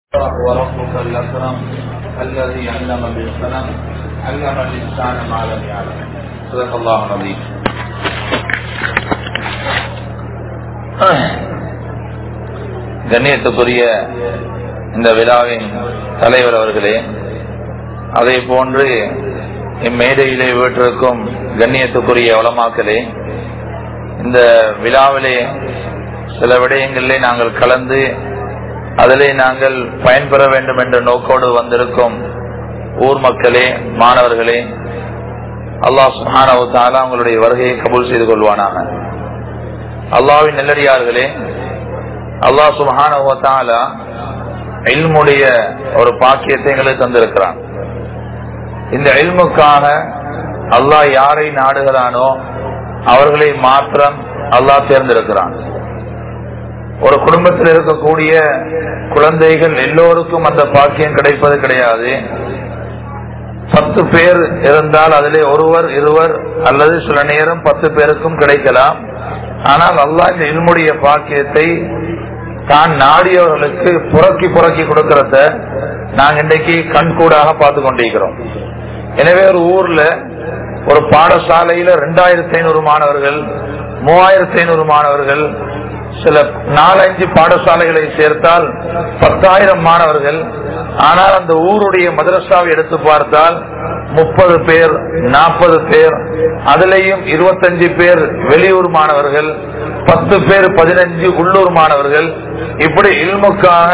وربك الأكرم الذي علم بالقلم علم الإنسان ما لم يعلم صدق الله العظيم கண்ணியத்துக்குரிய இந்த விழாவின் தலைவர் அவர்களே அதே போன்று இம்மேடையிலே வீட்டிற்கும் கண்ணியத்துக்குரிய வளமாக்கலே இந்த விழாவிலே சில விடயங்களிலே நாங்கள் கலந்து அதிலே நாங்கள் பயன்பெற வேண்டும் என்ற நோக்கோடு வந்திருக்கும் ஊர் மக்களே மாணவர்களே அல்லாஹ் சுஹானவு தாலா உங்களுடைய வருகையை கபூல் செய்து கொள்வானாக அல்லாவின் நெல்லடியார்களே அல்லாஹ் சுஹானவு தாலா இல்முடைய ஒரு பாக்கியத்தை எங்களுக்கு தந்திருக்கிறான் இந்த இல்முக்காக அல்லாஹ் யாரை நாடுகிறானோ அவர்களை மாத்திரம் அல்லாஹ் தேர்ந்தெடுக்கிறான் ஒரு குடும்பத்தில் இருக்கக்கூடிய குழந்தைகள் எல்லோருக்கும் அந்த பாக்கியம் கிடைப்பது கிடையாது பத்து பேர் இருந்தால் அதிலே ஒருவர் இருவர் அல்லது சில நேரம் பத்து பேருக்கும் கிடைக்கலாம் ஆனால் அல்லாஹ் இந்த இல்முடைய பாக்கியத்தை தான் நாடியவர்களுக்கு புறக்கி புறக்கி கொடுக்கறத நாங்க இன்றைக்கு கண்கூடாக பார்த்து கொண்டிருக்கிறோம் எனவே ஒரு ஊர்ல ஒரு பாடசாலையில ரெண்டாயிரத்தி ஐநூறு மாணவர்கள் மூவாயிரத்தி ஐநூறு மாணவர்கள் சில நாலஞ்சு பாடசாலைகளை சேர்த்தால் பத்தாயிரம் மாணவர்கள் ஆனால் அந்த ஊருடைய மதரசாவை எடுத்து பார்த்தால் முப்பது பேர் நாற்பது பேர் அதுலேயும் இருபத்தஞ்சு பேர் வெளியூர் மாணவர்கள் பத்து பேர் பதினஞ்சு உள்ளூர் மாணவர்கள் இப்படி இல்முக்காக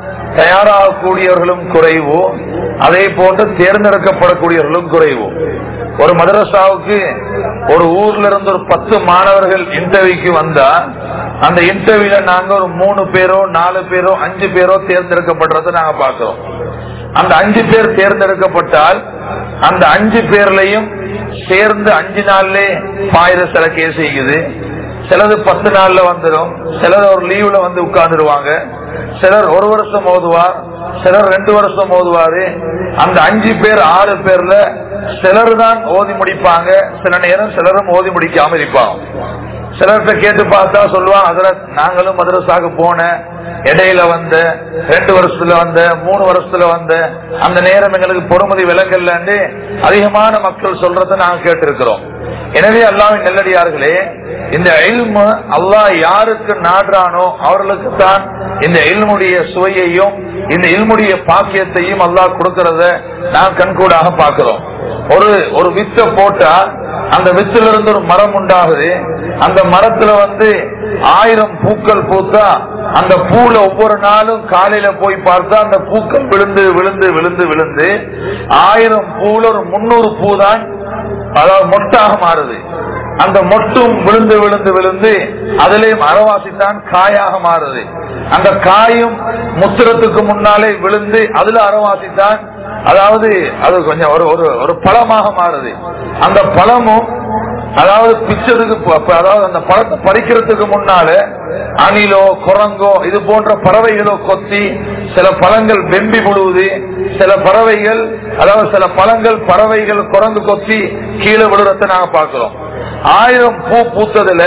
தயாராகக்கூடியவர்களும் குறைவு அதே போன்று தேர்ந்தெடுக்கப்படக்கூடியவர்களும் குறைவு ஒரு மதரசாவுக்கு ஒரு ஊர்ல இருந்து ஒரு பத்து மாணவர்கள் இன்டர்வியூக்கு வந்தா அந்த இன்டர்வியூல நாங்க ஒரு மூணு பேரோ நாலு பேரோ அஞ்சு பேரோ தேர்ந்தெடுக்கப்படுறத நாங்க பாக்கிறோம் அந்த அஞ்சு பேர் தேர்ந்தெடுக்கப்பட்டால் அந்த அஞ்சு பேர்லயும் சேர்ந்து அஞ்சு நாள்லே பாயிர சில கேஸ் செய்யுது சிலது பத்து நாள்ல வந்துடும் சிலர் ஒரு லீவ்ல வந்து உட்கார்ந்துருவாங்க சிலர் ஒரு வருஷம் ஓதுவார் சிலர் ரெண்டு வருஷம் ஓதுவாரு அந்த அஞ்சு பேர் ஆறு பேர்ல சிலர் தான் ஓதி முடிப்பாங்க சில நேரம் சிலரும் ஓதி முடிக்காம இருப்பாங்க சிலர்கிட்ட கேட்டு பார்த்தா சொல்லுவாங்க அதுல நாங்களும் மதரசாக போன இடையில வந்த ரெண்டு வருஷத்துல வந்த மூணு வருஷத்துல வந்த அந்த நேரம் எங்களுக்கு பொறுமதி விலங்கல்ல அதிகமான மக்கள் சொல்றதை நாங்க கேட்டிருக்கிறோம் எனவே அல்லாவின் நெல்லடியார்களே இந்த இல்மு அல்லாஹ் யாருக்கு நாடுறானோ அவர்களுக்கு தான் இந்த இல்முடைய சுவையையும் இந்த இல்முடைய பாக்கியத்தையும் அல்லாஹ் கொடுக்கறத நான் கண்கூடாக பார்க்கிறோம் ஒரு ஒரு வித்த போட்டா அந்த வித்துல இருந்து ஒரு மரம் உண்டாகுது அந்த மரத்துல வந்து ஆயிரம் பூக்கள் பூத்தா அந்த பூல ஒவ்வொரு நாளும் காலையில போய் பார்த்தா அந்த பூக்கள் விழுந்து விழுந்து விழுந்து விழுந்து ஆயிரம் பூல ஒரு முன்னூறு பூ தான் அதாவது மொட்டாக மாறுது அந்த மொட்டும் விழுந்து விழுந்து விழுந்து அதிலேயும் அறவாசி தான் காயாக மாறுது அந்த காயும் முத்திரத்துக்கு முன்னாலே விழுந்து அதுல அறவாசி தான் அதாவது அது கொஞ்சம் ஒரு ஒரு பழமாக மாறுது அந்த பழமும் அதாவது பிச்சதுக்கு அதாவது அந்த பழத்தை பறிக்கிறதுக்கு முன்னால அணிலோ குரங்கோ இது போன்ற பறவைகளோ கொத்தி சில பழங்கள் வெம்பி முழுவுது சில பறவைகள் அதாவது சில பழங்கள் பறவைகள் குரங்கு கொத்தி கீழே விழுறத நாங்க பாக்குறோம் ஆயிரம் பூ பூத்ததுல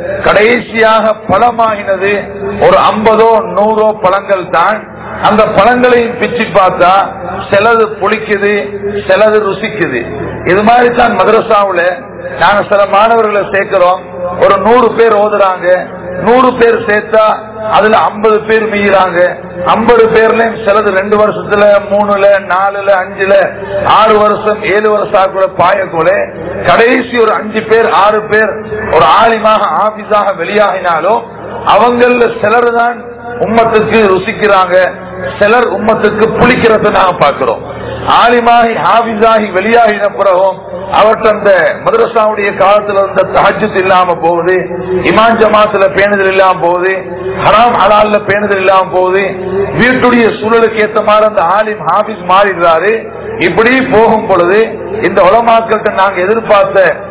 கடைசியாக பழமாகினது ஒரு ஐம்பதோ நூறோ பழங்கள் தான் அந்த பழங்களையும் பிச்சு பார்த்தா சிலது புளிக்குது சிலது ருசிக்குது இது மாதிரி தான் மதரசாவுல நாங்க சில மாணவர்களை சேர்க்கிறோம் ஒரு நூறு பேர் ஓதுறாங்க நூறு பேர் சேர்த்தா அதுல ஐம்பது பேர் மீறாங்க ஐம்பது பேர்லயும் சிலது ரெண்டு வருஷத்துல மூணுல நாலுல அஞ்சுல ஆறு வருஷம் ஏழு வருஷம் கூட பாயக்கூட கடைசி ஒரு அஞ்சு பேர் ஆறு பேர் ஒரு ஆலிமாக ஆபீஸாக வெளியாகினாலும் அவங்கள சிலர் தான் உம்மத்துக்கு ருசிக்கிறாங்க சிலர் உம்மத்துக்கு புளிக்கிறத நாங்க பாக்குறோம் ஆலிமாகி ஹாபிஸாகி வெளியாகின பிறகும் அவர்கிட்ட அந்த மதரசாவுடைய காலத்துல இருந்த தஹஜத் இல்லாம போகுது இமான் ஜமாத்துல பேணுதல் இல்லாம போகுது ஹராம் ஹலால்ல பேணுதல் இல்லாம போகுது வீட்டுடைய சூழலுக்கு ஏத்த மாதிரி அந்த ஆலிம் ஹாபிஸ் மாறிடுறாரு இப்படி போகும் பொழுது இந்த உலமாக்கள்கிட்ட நாங்க எதிர்பார்த்த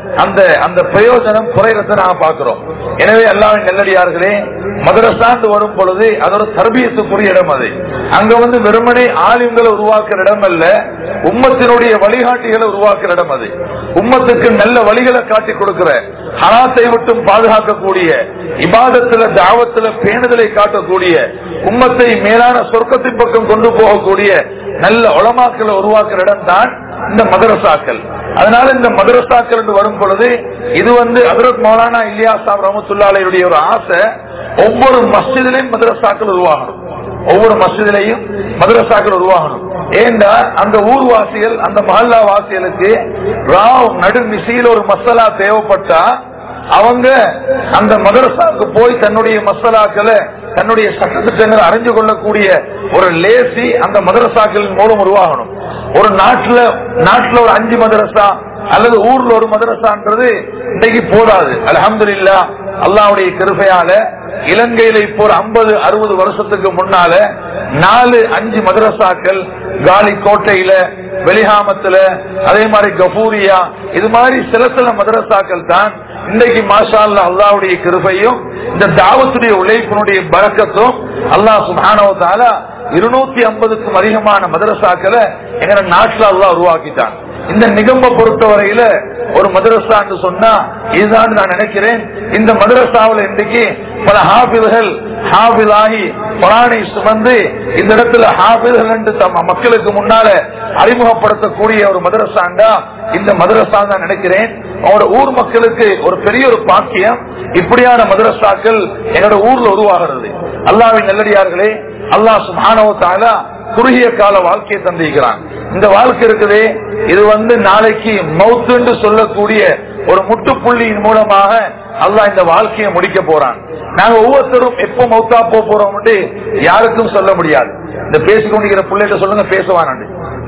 அந்த அந்த பிரயோஜனம் குறைகிறத நாம பார்க்கிறோம் எனவே எல்லாரும் நெல்லடியார்களே மதரசாண்டு வரும் பொழுது அதோட தர்பியத்துக்குரிய இடம் அது அங்க வந்து வெறுமனே ஆலிம்களை உருவாக்குற இடம் அல்ல உம்மத்தினுடைய வழிகாட்டிகளை உருவாக்குற இடம் அது உம்மத்துக்கு நல்ல வழிகளை காட்டி கொடுக்கிற ஹராத்தை விட்டும் பாதுகாக்கக்கூடிய இபாதத்துல தாவத்துல பேணுதலை காட்டக்கூடிய உம்மத்தை மேலான சொர்க்கத்தின் பக்கம் கொண்டு போகக்கூடிய நல்ல உளமாக்களை உருவாக்குற இடம் தான் இந்த மதரசாக்கள் அதனால இந்த மதரசாக்கள் என்று வரும் பொழுது இது வந்து அதரத் மௌலானா இல்லியா சாப் ரமத்துல்லாலையுடைய ஒரு ஆசை ஒவ்வொரு மஸ்ஜிதிலையும் மதரசாக்கள் உருவாகணும் ஒவ்வொரு மஸ்ஜிதிலையும் மதரசாக்கள் உருவாகணும் ஏண்டா அந்த ஊர்வாசிகள் அந்த மஹல்லா வாசிகளுக்கு ராவ் நடு மிசையில் ஒரு மசாலா தேவைப்பட்டா அவங்க அந்த மதரசாவுக்கு போய் தன்னுடைய மசாலாக்களை தன்னுடைய சட்டத்திட்டங்களை அறிஞ்சு கொள்ளக்கூடிய ஒரு லேசி அந்த மதரசாக்களின் மூலம் உருவாகணும் ஒரு நாட்டுல நாட்டுல ஒரு அஞ்சு மதரசா அல்லது ஊர்ல ஒரு மதரசான்றது இன்னைக்கு போதாது அலமதுல்லா அல்லாவுடைய கிருபையால இலங்கையில இப்போ ஒரு ஐம்பது அறுபது வருஷத்துக்கு முன்னால நாலு அஞ்சு மதரசாக்கள் காலி கோட்டையில வெளிகாமத்துல அதே மாதிரி கபூரியா இது மாதிரி சில சில மதரசாக்கள் தான் இன்றைக்கு மாஷா அல்லா அல்லாவுடைய கிருபையும் இந்த தாவத்துடைய உழைப்பினுடைய பழக்கத்தும் அல்லாஹ் சுபானவத்தால இருநூத்தி ஐம்பதுக்கும் அதிகமான மதரசாக்களை எங்க நாட்டுல அல்லா உருவாக்கிட்டான் இந்த நிகம்ப பொறுத்தவரையில ஒரு மதரசான்னு சொன்னா இதுதான் நான் நினைக்கிறேன் இந்த மதரசாவில் இன்றைக்கு பல ஹாபில்கள் ஹாபிலாகி குரானை சுமந்து இந்த இடத்துல ஹாபில்கள் என்று தம் மக்களுக்கு முன்னால அறிமுகப்படுத்தக்கூடிய ஒரு மதரசாண்டா இந்த மதரசா தான் நினைக்கிறேன் அவரோட ஊர் மக்களுக்கு ஒரு பெரிய ஒரு பாக்கியம் இப்படியான மதரசாக்கள் என்னோட ஊர்ல உருவாகிறது அல்லாவின் நல்லடியார்களே அல்லாஹ் சுபானவத்தால குறுகிய கால வாழ்க்கையை தந்திருக்கிறான் இந்த வாழ்க்கை இருக்குதே இது வந்து நாளைக்கு மவுத்து சொல்லக்கூடிய ஒரு முட்டுப்புள்ளியின் மூலமாக அல்லாஹ் இந்த வாழ்க்கையை முடிக்க போறான் நாங்க ஒவ்வொருத்தரும் எப்ப மௌத்தா போக போறோம் யாருக்கும் சொல்ல முடியாது இந்த பேசிக்கொண்டிருக்கிற பிள்ளைகிட்ட சொல்லுங்க பேசுவான்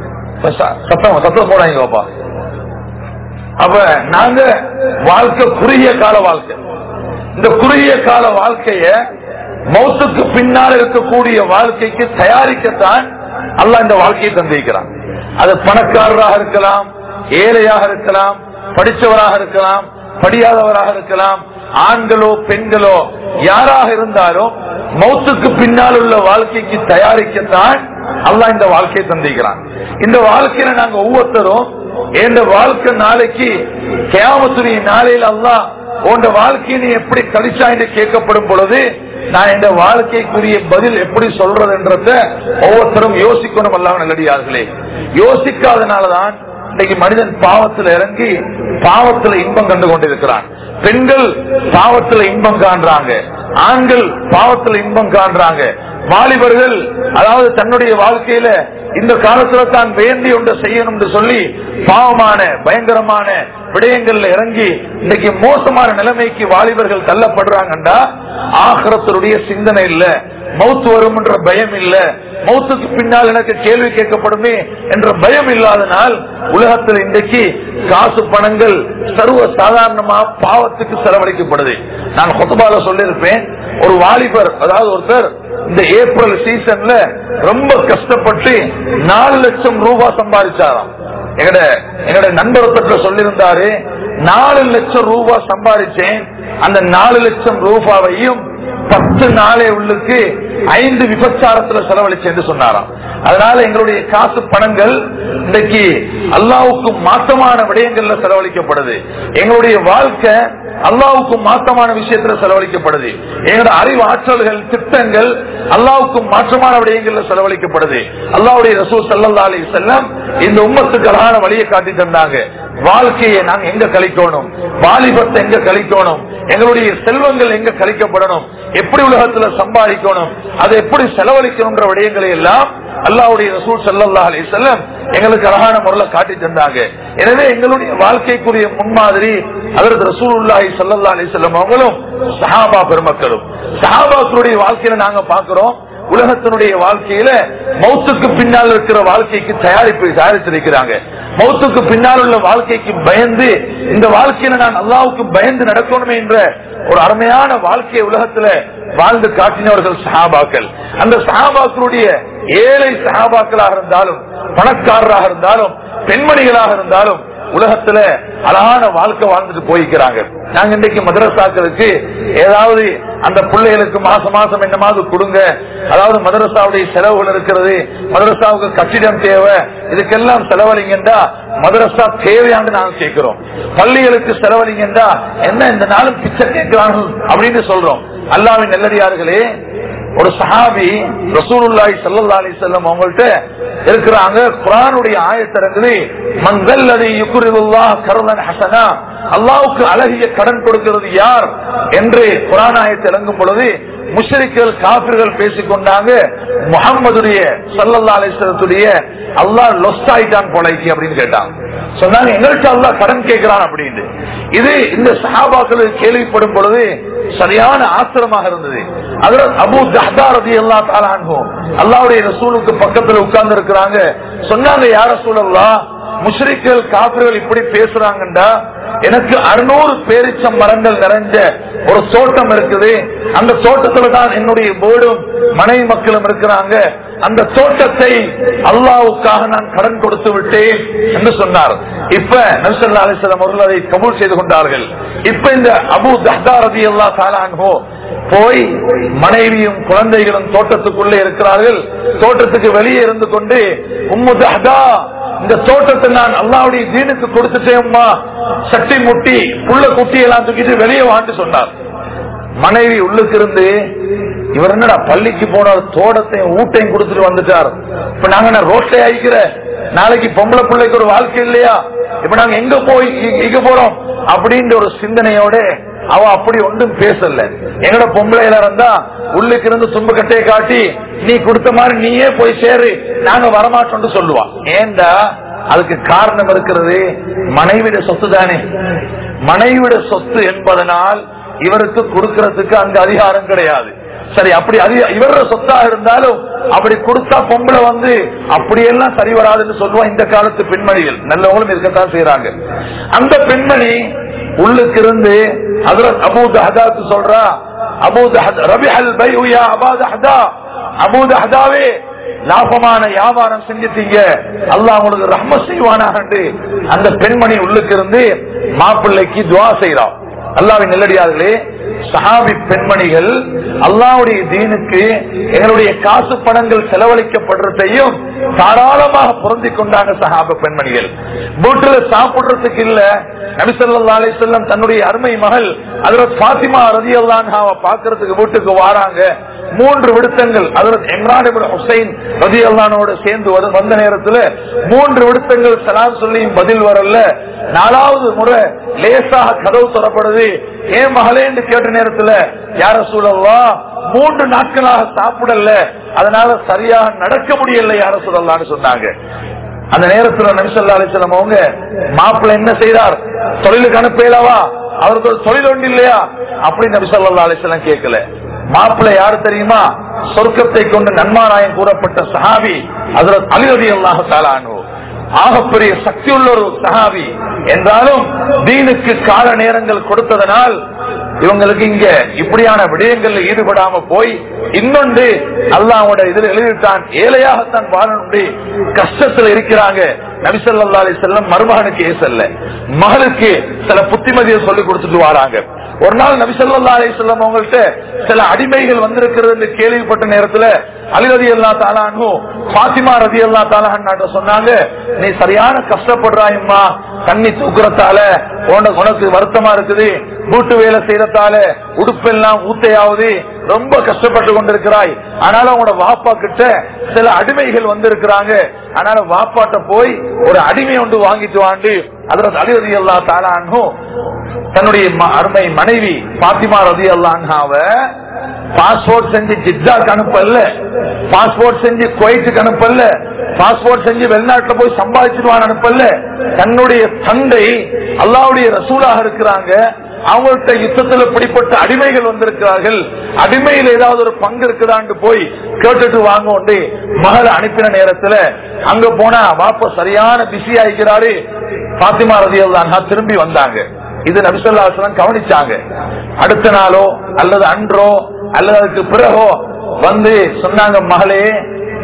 சத்தம் சத்தம் போடாங்க பாப்பா அப்ப நாங்க வாழ்க்கை குறுகிய கால வாழ்க்கை இந்த குறுகிய கால வாழ்க்கைய மௌத்துக்கு பின்னால் இருக்கக்கூடிய வாழ்க்கைக்கு தயாரிக்கத்தான் அல்ல இந்த வாழ்க்கையை தந்திருக்கிறான் அது பணக்காரராக இருக்கலாம் ஏழையாக இருக்கலாம் படித்தவராக இருக்கலாம் படியாதவராக இருக்கலாம் ஆண்களோ பெண்களோ யாராக இருந்தாலும் மௌத்துக்கு பின்னால் உள்ள வாழ்க்கைக்கு தயாரிக்கத்தான் அல்ல இந்த வாழ்க்கையை தந்திருக்கிறான் இந்த வாழ்க்கையில நாங்க ஒவ்வொருத்தரும் எந்த வாழ்க்கை நாளைக்கு கேமத்துடைய நாளையில் அல்லா உன் வாழ்க்கையை நீ எப்படி கழிச்சா என்று கேட்கப்படும் பொழுது நான் இந்த வாழ்க்கைக்குரிய பதில் எப்படி சொல்றதுன்றத ஒவ்வொருத்தரும் யோசிக்கணும் அல்லாம நல்லடியார்களே யோசிக்காதனாலதான் இன்னைக்கு மனிதன் பாவத்தில் இறங்கி பாவத்தில் இன்பம் கண்டு கொண்டிருக்கிறான் பெண்கள் பாவத்தில் இன்பம் காண்றாங்க ஆண்கள் பாவத்தில் இன்பம் காண்றாங்க வாலிபர்கள் அதாவது தன்னுடைய வாழ்க்கையில இந்த காலத்துல தான் வேண்டி ஒன்று செய்யணும் என்று சொல்லி பாவமான பயங்கரமான விடயங்கள்ல இறங்கி இன்னைக்கு மோசமான நிலைமைக்கு வாலிபர்கள் தள்ளப்படுறாங்கண்டா ஆகரத்தினுடைய சிந்தனை இல்ல மௌத்து வரும் என்ற பயம் இல்ல மௌத்துக்கு பின்னால் எனக்கு கேள்வி கேட்கப்படுமே என்ற பயம் இல்லாதனால் உலகத்தில் இன்றைக்கு காசு பணங்கள் சர்வ சாதாரணமா பாவத்துக்கு செலவழிக்கப்படுது நான் கொத்தபால சொல்லியிருப்பேன் ஒரு வாலிபர் அதாவது ஒருத்தர் இந்த ஏப்ரல் சீசன்ல ரொம்ப கஷ்டப்பட்டு நாலு லட்சம் ரூபாய் சம்பாதிச்சாராம் எங்கட எங்கட நண்பர் ஒருத்தர் சொல்லியிருந்தாரு நாலு லட்சம் ரூபாய் சம்பாதிச்சேன் அந்த நாலு லட்சம் ரூபாவையும் பத்து நாளே உள்ளுக்கு ஐந்து விபச்சாரத்துல செலவழிச்சு என்று சொன்னாராம் அதனால எங்களுடைய காசு பணங்கள் இன்றைக்கு அல்லாவுக்கு மாற்றமான விடயங்கள்ல செலவழிக்கப்படுது எங்களுடைய வாழ்க்கை அல்லாவுக்கு மாற்றமான விஷயத்துல செலவழிக்கப்படுது எங்களோட அறிவு ஆற்றல்கள் திட்டங்கள் அல்லாவுக்கு மாற்றமான விடயங்கள்ல செலவழிக்கப்படுது அல்லாவுடைய ரசூல் சல்லா அலி செல்லம் இந்த உம்மத்துக்கு அழகான வழியை காட்டி தந்தாங்க வாழ்க்கையை நாங்க எங்க கழிக்கணும் வாலிபத்தை எங்க கழிக்கணும் எங்களுடைய செல்வங்கள் எங்க கழிக்கப்படணும் எப்படி உலகத்துல சம்பாதிக்கணும் அதை எப்படி செலவழிக்கணும்ன்ற விடயங்களை எல்லாம் அல்லாவுடைய ரசூல் சல்லா அலி செல்லம் எங்களுக்கு அழகான முறையில் காட்டி தந்தாங்க எனவே எங்களுடைய வாழ்க்கைக்குரிய முன்மாதிரி அதற்கு ரசூல் உள்ளாஹி சல்லா அலி செல்லம் அவங்களும் சஹாபா பெருமக்களும் சஹாபாக்களுடைய வாழ்க்கையில நாங்க பாக்குறோம் உலகத்தினுடைய வாழ்க்கையில மௌத்துக்கு பின்னால் இருக்கிற வாழ்க்கைக்கு தயாரிப்பு தயாரித்திருக்கிறாங்க மௌத்துக்கு பின்னால் உள்ள வாழ்க்கைக்கு பயந்து இந்த வாழ்க்கையில நான் அல்லாவுக்கு பயந்து நடக்கணுமே என்ற ஒரு அருமையான வாழ்க்கையை உலகத்துல வாழ்ந்து காட்டினவர்கள் சஹாபாக்கள் அந்த சஹாபாக்களுடைய ஏழை சஹாபாக்களாக இருந்தாலும் பணக்காரராக இருந்தாலும் பெண்மணிகளாக இருந்தாலும் உலகத்துல அழகான வாழ்க்கை வாழ்ந்துட்டு போய்க்கிறாங்க நாங்க இன்றைக்கு மதரசாக்களுக்கு ஏதாவது அந்த பிள்ளைகளுக்கு மாசம் மாசம் என்னமாவது கொடுங்க அதாவது மதரசாவுடைய செலவுகள் இருக்கிறது மதரசாவுக்கு கட்டிடம் தேவை இதுக்கெல்லாம் செலவழிங்கன்றா மதரசா தேவையான்னு நாங்க கேட்கிறோம் பள்ளிகளுக்கு செலவழிங்கன்றா என்ன இந்த நாளும் பிச்சை கேட்கிறாங்க அப்படின்னு சொல்றோம் அல்லாவின் நெல்லடியார்களே ஒரு சஹாபி ரசூலுல்லாஹி ஸல்லல்லாஹு அலைஹி வஸல்லம் அவங்கள்ட்ட இருக்கிறாங்க குர்ஆனுடைய ஆயத்திறங்குது மன்தல் லதி யுக்ரிதுல்லாஹ் கர்லன் ஹஸனா அல்லாஹ்வுக்கு அழகிய கடன் கொடுக்கிறது யார் என்று குர்ஆன் ஆயத்தை இறங்கும் பொழுது முஷ்ரிக்கள் காபிர்கள் பேசிக் கொண்டாங்க முகம்மதுடைய ஸல்லல்லாஹு அலைஹி வஸல்லத்துடைய அல்லாஹ் லொஸ்ட் ஆயிட்டான் போலைக்கு அப்படின்னு கேட்டாங்க சொன்னாங்க எங்கள்கிட்ட அல்லாஹ் கடன் கேட்கிறான் அப்படின்னு இது இந்த சஹாபாக்கள் கேள்விப்படும் பொழுது சரியான ஆத்திரமாக இருந்தது அதுல அபு தஹ்தா ரதி அல்லா தாலான்ஹோ அல்லாவுடைய ரசூலுக்கு பக்கத்துல உட்கார்ந்து இருக்கிறாங்க சொன்னாங்க யார சூழல்லா முஷ்ரிக்கள் காப்பிர்கள் இப்படி பேசுறாங்கண்டா எனக்கு அறுநூறு பேரிச்சம் மரங்கள் நிறைஞ்ச ஒரு தோட்டம் இருக்குது அந்த தோட்டத்துல தான் என்னுடைய போர்டும் மனைவி மக்களும் இருக்கிறாங்க அந்த தோட்டத்தை அல்லாவுக்காக நான் கடன் கொடுத்து விட்டேன் என்று சொன்னார் இப்ப நபிசல்லா அலிஸ்லாம் அவர்கள் அதை கபூல் செய்து கொண்டார்கள் இப்ப இந்த அபு தஹ்தா ரதி அல்லா தாலான்ஹோ போய் மனைவியும் குழந்தைகளும் தோட்டத்துக்குள்ளே இருக்கிறார்கள் தோட்டத்துக்கு வெளியே இருந்து கொண்டு உம்மு தஹ்தா இந்த தோட்டத்தை நான் அல்லாவுடைய தீனுக்கு கொடுத்துட்டேம்மா சட்டி முட்டி புள்ள குட்டி எல்லாம் தூக்கிட்டு வெளியே வாண்டு சொன்னார் மனைவி உள்ளுக்கு இருந்து இவர் என்னடா பள்ளிக்கு போனார் தோட்டத்தையும் ஊட்டையும் கொடுத்துட்டு வந்துட்டார் இப்ப நாங்க என்ன ரோட்ல ஆயிக்கிற நாளைக்கு பொம்பளை பிள்ளைக்கு ஒரு வாழ்க்கை இல்லையா இப்ப நாங்க எங்க போய் இ- இங்க போறோம் அப்படின்ற ஒரு சிந்தனையோட அவ அப்படி ஒன்றும் பேசல எங்கட பொம்பளையில இருந்தா உள்ளுக்கு இருந்து தும்பு கட்டையை காட்டி நீ கொடுத்த மாதிரி நீயே போய் சேரு நாங்க வரமாட்டோம்னு சொல்லுவா ஏண்டா அதுக்கு காரணம் இருக்கிறது மனைவிட சொத்து தானே மனைவிட சொத்து என்பதனால் இவருக்கு கொடுக்கறதுக்கு அங்க அதிகாரம் கிடையாது சரி அப்படி அதிக இவர சொத்தா இருந்தாலும் அப்படி கொடுத்தா பொம்பளை வந்து அப்படியெல்லாம் சரி வராதுன்னு சொல்லுவா இந்த காலத்து பெண்மணிகள் நல்லவங்களும் இருக்கத்தான் செய்யறாங்க அந்த பெண்மணி உள்ளுக்கு இருந்து ஹதரத் அபூ தஹதாக்கு சொல்றா அபூ தஹத் ரபிஹல் பைஉயா அபா தஹதா அபூ தஹதாவே லாபமான வியாபாரம் செஞ்சிட்டீங்க அல்லாஹ் உங்களுக்கு ரஹ்ம செய்வானாக அந்த பெண்மணி உள்ளுக்கு இருந்து மாப்பிள்ளைக்கு துவா செய்யறான் அல்லாவின் நெல்லடியார்களே சஹாபி பெண்மணிகள் அல்லாவுடைய தீனுக்கு எங்களுடைய காசு பணங்கள் செலவழிக்கப்படுறதையும் தாராளமாக பொருந்தி கொண்டாங்க சஹாப பெண்மணிகள் வீட்டுல சாப்பிடுறதுக்கு இல்ல நபிசல்லா அலிசல்லம் தன்னுடைய அருமை மகள் அதுல பாத்திமா ரதி அல்லான்ஹாவை பாக்குறதுக்கு வீட்டுக்கு வாராங்க மூன்று விடுத்தங்கள் அதற்கு இம்ரான் இப்னு ஹுசைன் ரதி அல்லானோடு சேர்ந்து வரு- வந்த நேரத்துல மூன்று விடுத்தங்கள் சலாம் சொல்லியும் பதில் வரல நாலாவது முறை லேசாக கதவு தொடப்படுது ஏன் மகளேன்னு கேட்ட நேரத்துல யார சூழல்லா மூன்று நாட்களாக சாப்பிடல அதனால சரியாக நடக்க முடியல யார சூழல்லான்னு சொன்னாங்க அந்த நேரத்துல நபிசல்லா அலிஸ்லாம் அவங்க மாப்பிள்ளை என்ன செய்தார் தொழிலுக்கு அனுப்பலாவா அவருக்கு ஒரு தொழில் ஒன்று இல்லையா அப்படின்னு நபிசல்லா அலிஸ்லாம் கேட்கல மாப்பிள்ளை யாரு தெரியுமா சொர்க்கத்தை கொண்டு நன்மாராயம் கூறப்பட்ட சஹாபி அதில் அலிரதி அல்லாஹ் தாலானு ஆகப்பெரிய சக்தி உள்ள ஒரு சஹாபி என்றாலும் தீனுக்கு கால நேரங்கள் கொடுத்ததனால் இவங்களுக்கு இங்க இப்படியான விடயங்கள்ல ஈடுபடாம போய் இன்னொன்று அல்லாவோட இதில் எழுதிட்டான் ஏழையாகத்தான் வாழணுண்டு கஷ்டத்துல இருக்கிறாங்க நபிசல்லா அலி செல்லம் மருமகனுக்கு ஏசல்ல மகளுக்கு சில புத்திமதியை சொல்லி கொடுத்துட்டு வராங்க ஒரு நாள் நபிசல்லா அலி செல்லம் அவங்கள்ட்ட சில அடிமைகள் வந்திருக்கிறது என்று கேள்விப்பட்ட நேரத்துல அலி ரதி அல்லா தாலானு பாத்திமா ரதி அல்லா தாலான்னு சொன்னாங்க நீ சரியான கஷ்டப்படுறாயம்மா தண்ணி தூக்குறதால உனக்கு உனக்கு வருத்தமா இருக்குது வீட்டு வேலை செய்யறதால உடுப்பெல்லாம் ஊத்தையாவது ரொம்ப கஷ்டப்பட்டு கொண்டிருக்கிறாய் ஆனாலும் உங்களோட வாப்பா கிட்ட சில அடிமைகள் வந்திருக்கிறாங்க ஆனால வாப்பாட்ட போய் ஒரு அடிமை ஒன்று வாங்கிட்டு வாண்டு அதுல அலிரதி அல்லா தாலான்னு தன்னுடைய ம- அருமை மனைவி பாத்திமா ரதி அல்லான்ஹாவ பாஸ்போர்ட் செஞ்சு ஜித்தாக்கு அனுப்பல பாஸ்போர்ட் செஞ்சு குவைத்துக்கு அனுப்பல பாஸ்போர்ட் செஞ்சு வெளிநாட்டுல போய் சம்பாதிச்சிருவான் அனுப்பல தன்னுடைய தந்தை அல்லாவுடைய ரசூலாக இருக்கிறாங்க அவங்கள்ட்ட யுத்தத்துல பிடிப்பட்ட அடிமைகள் வந்திருக்கிறார்கள் அடிமையில் ஏதாவது ஒரு பங்கு இருக்குதான்னு போய் கேட்டுட்டு வாங்க உண்டு மகளை அனுப்பின நேரத்துல அங்க போனா வாப்ப சரியான பிஸி ஆகிக்கிறாரு பாத்திமா ரதியல்லான்ஹா திரும்பி வந்தாங்க இது நபிசல்லாசலம் கவனிச்சாங்க அடுத்த நாளோ அல்லது அன்றோ அல்லது அதுக்கு பிறகோ வந்து சொன்னாங்க மகளே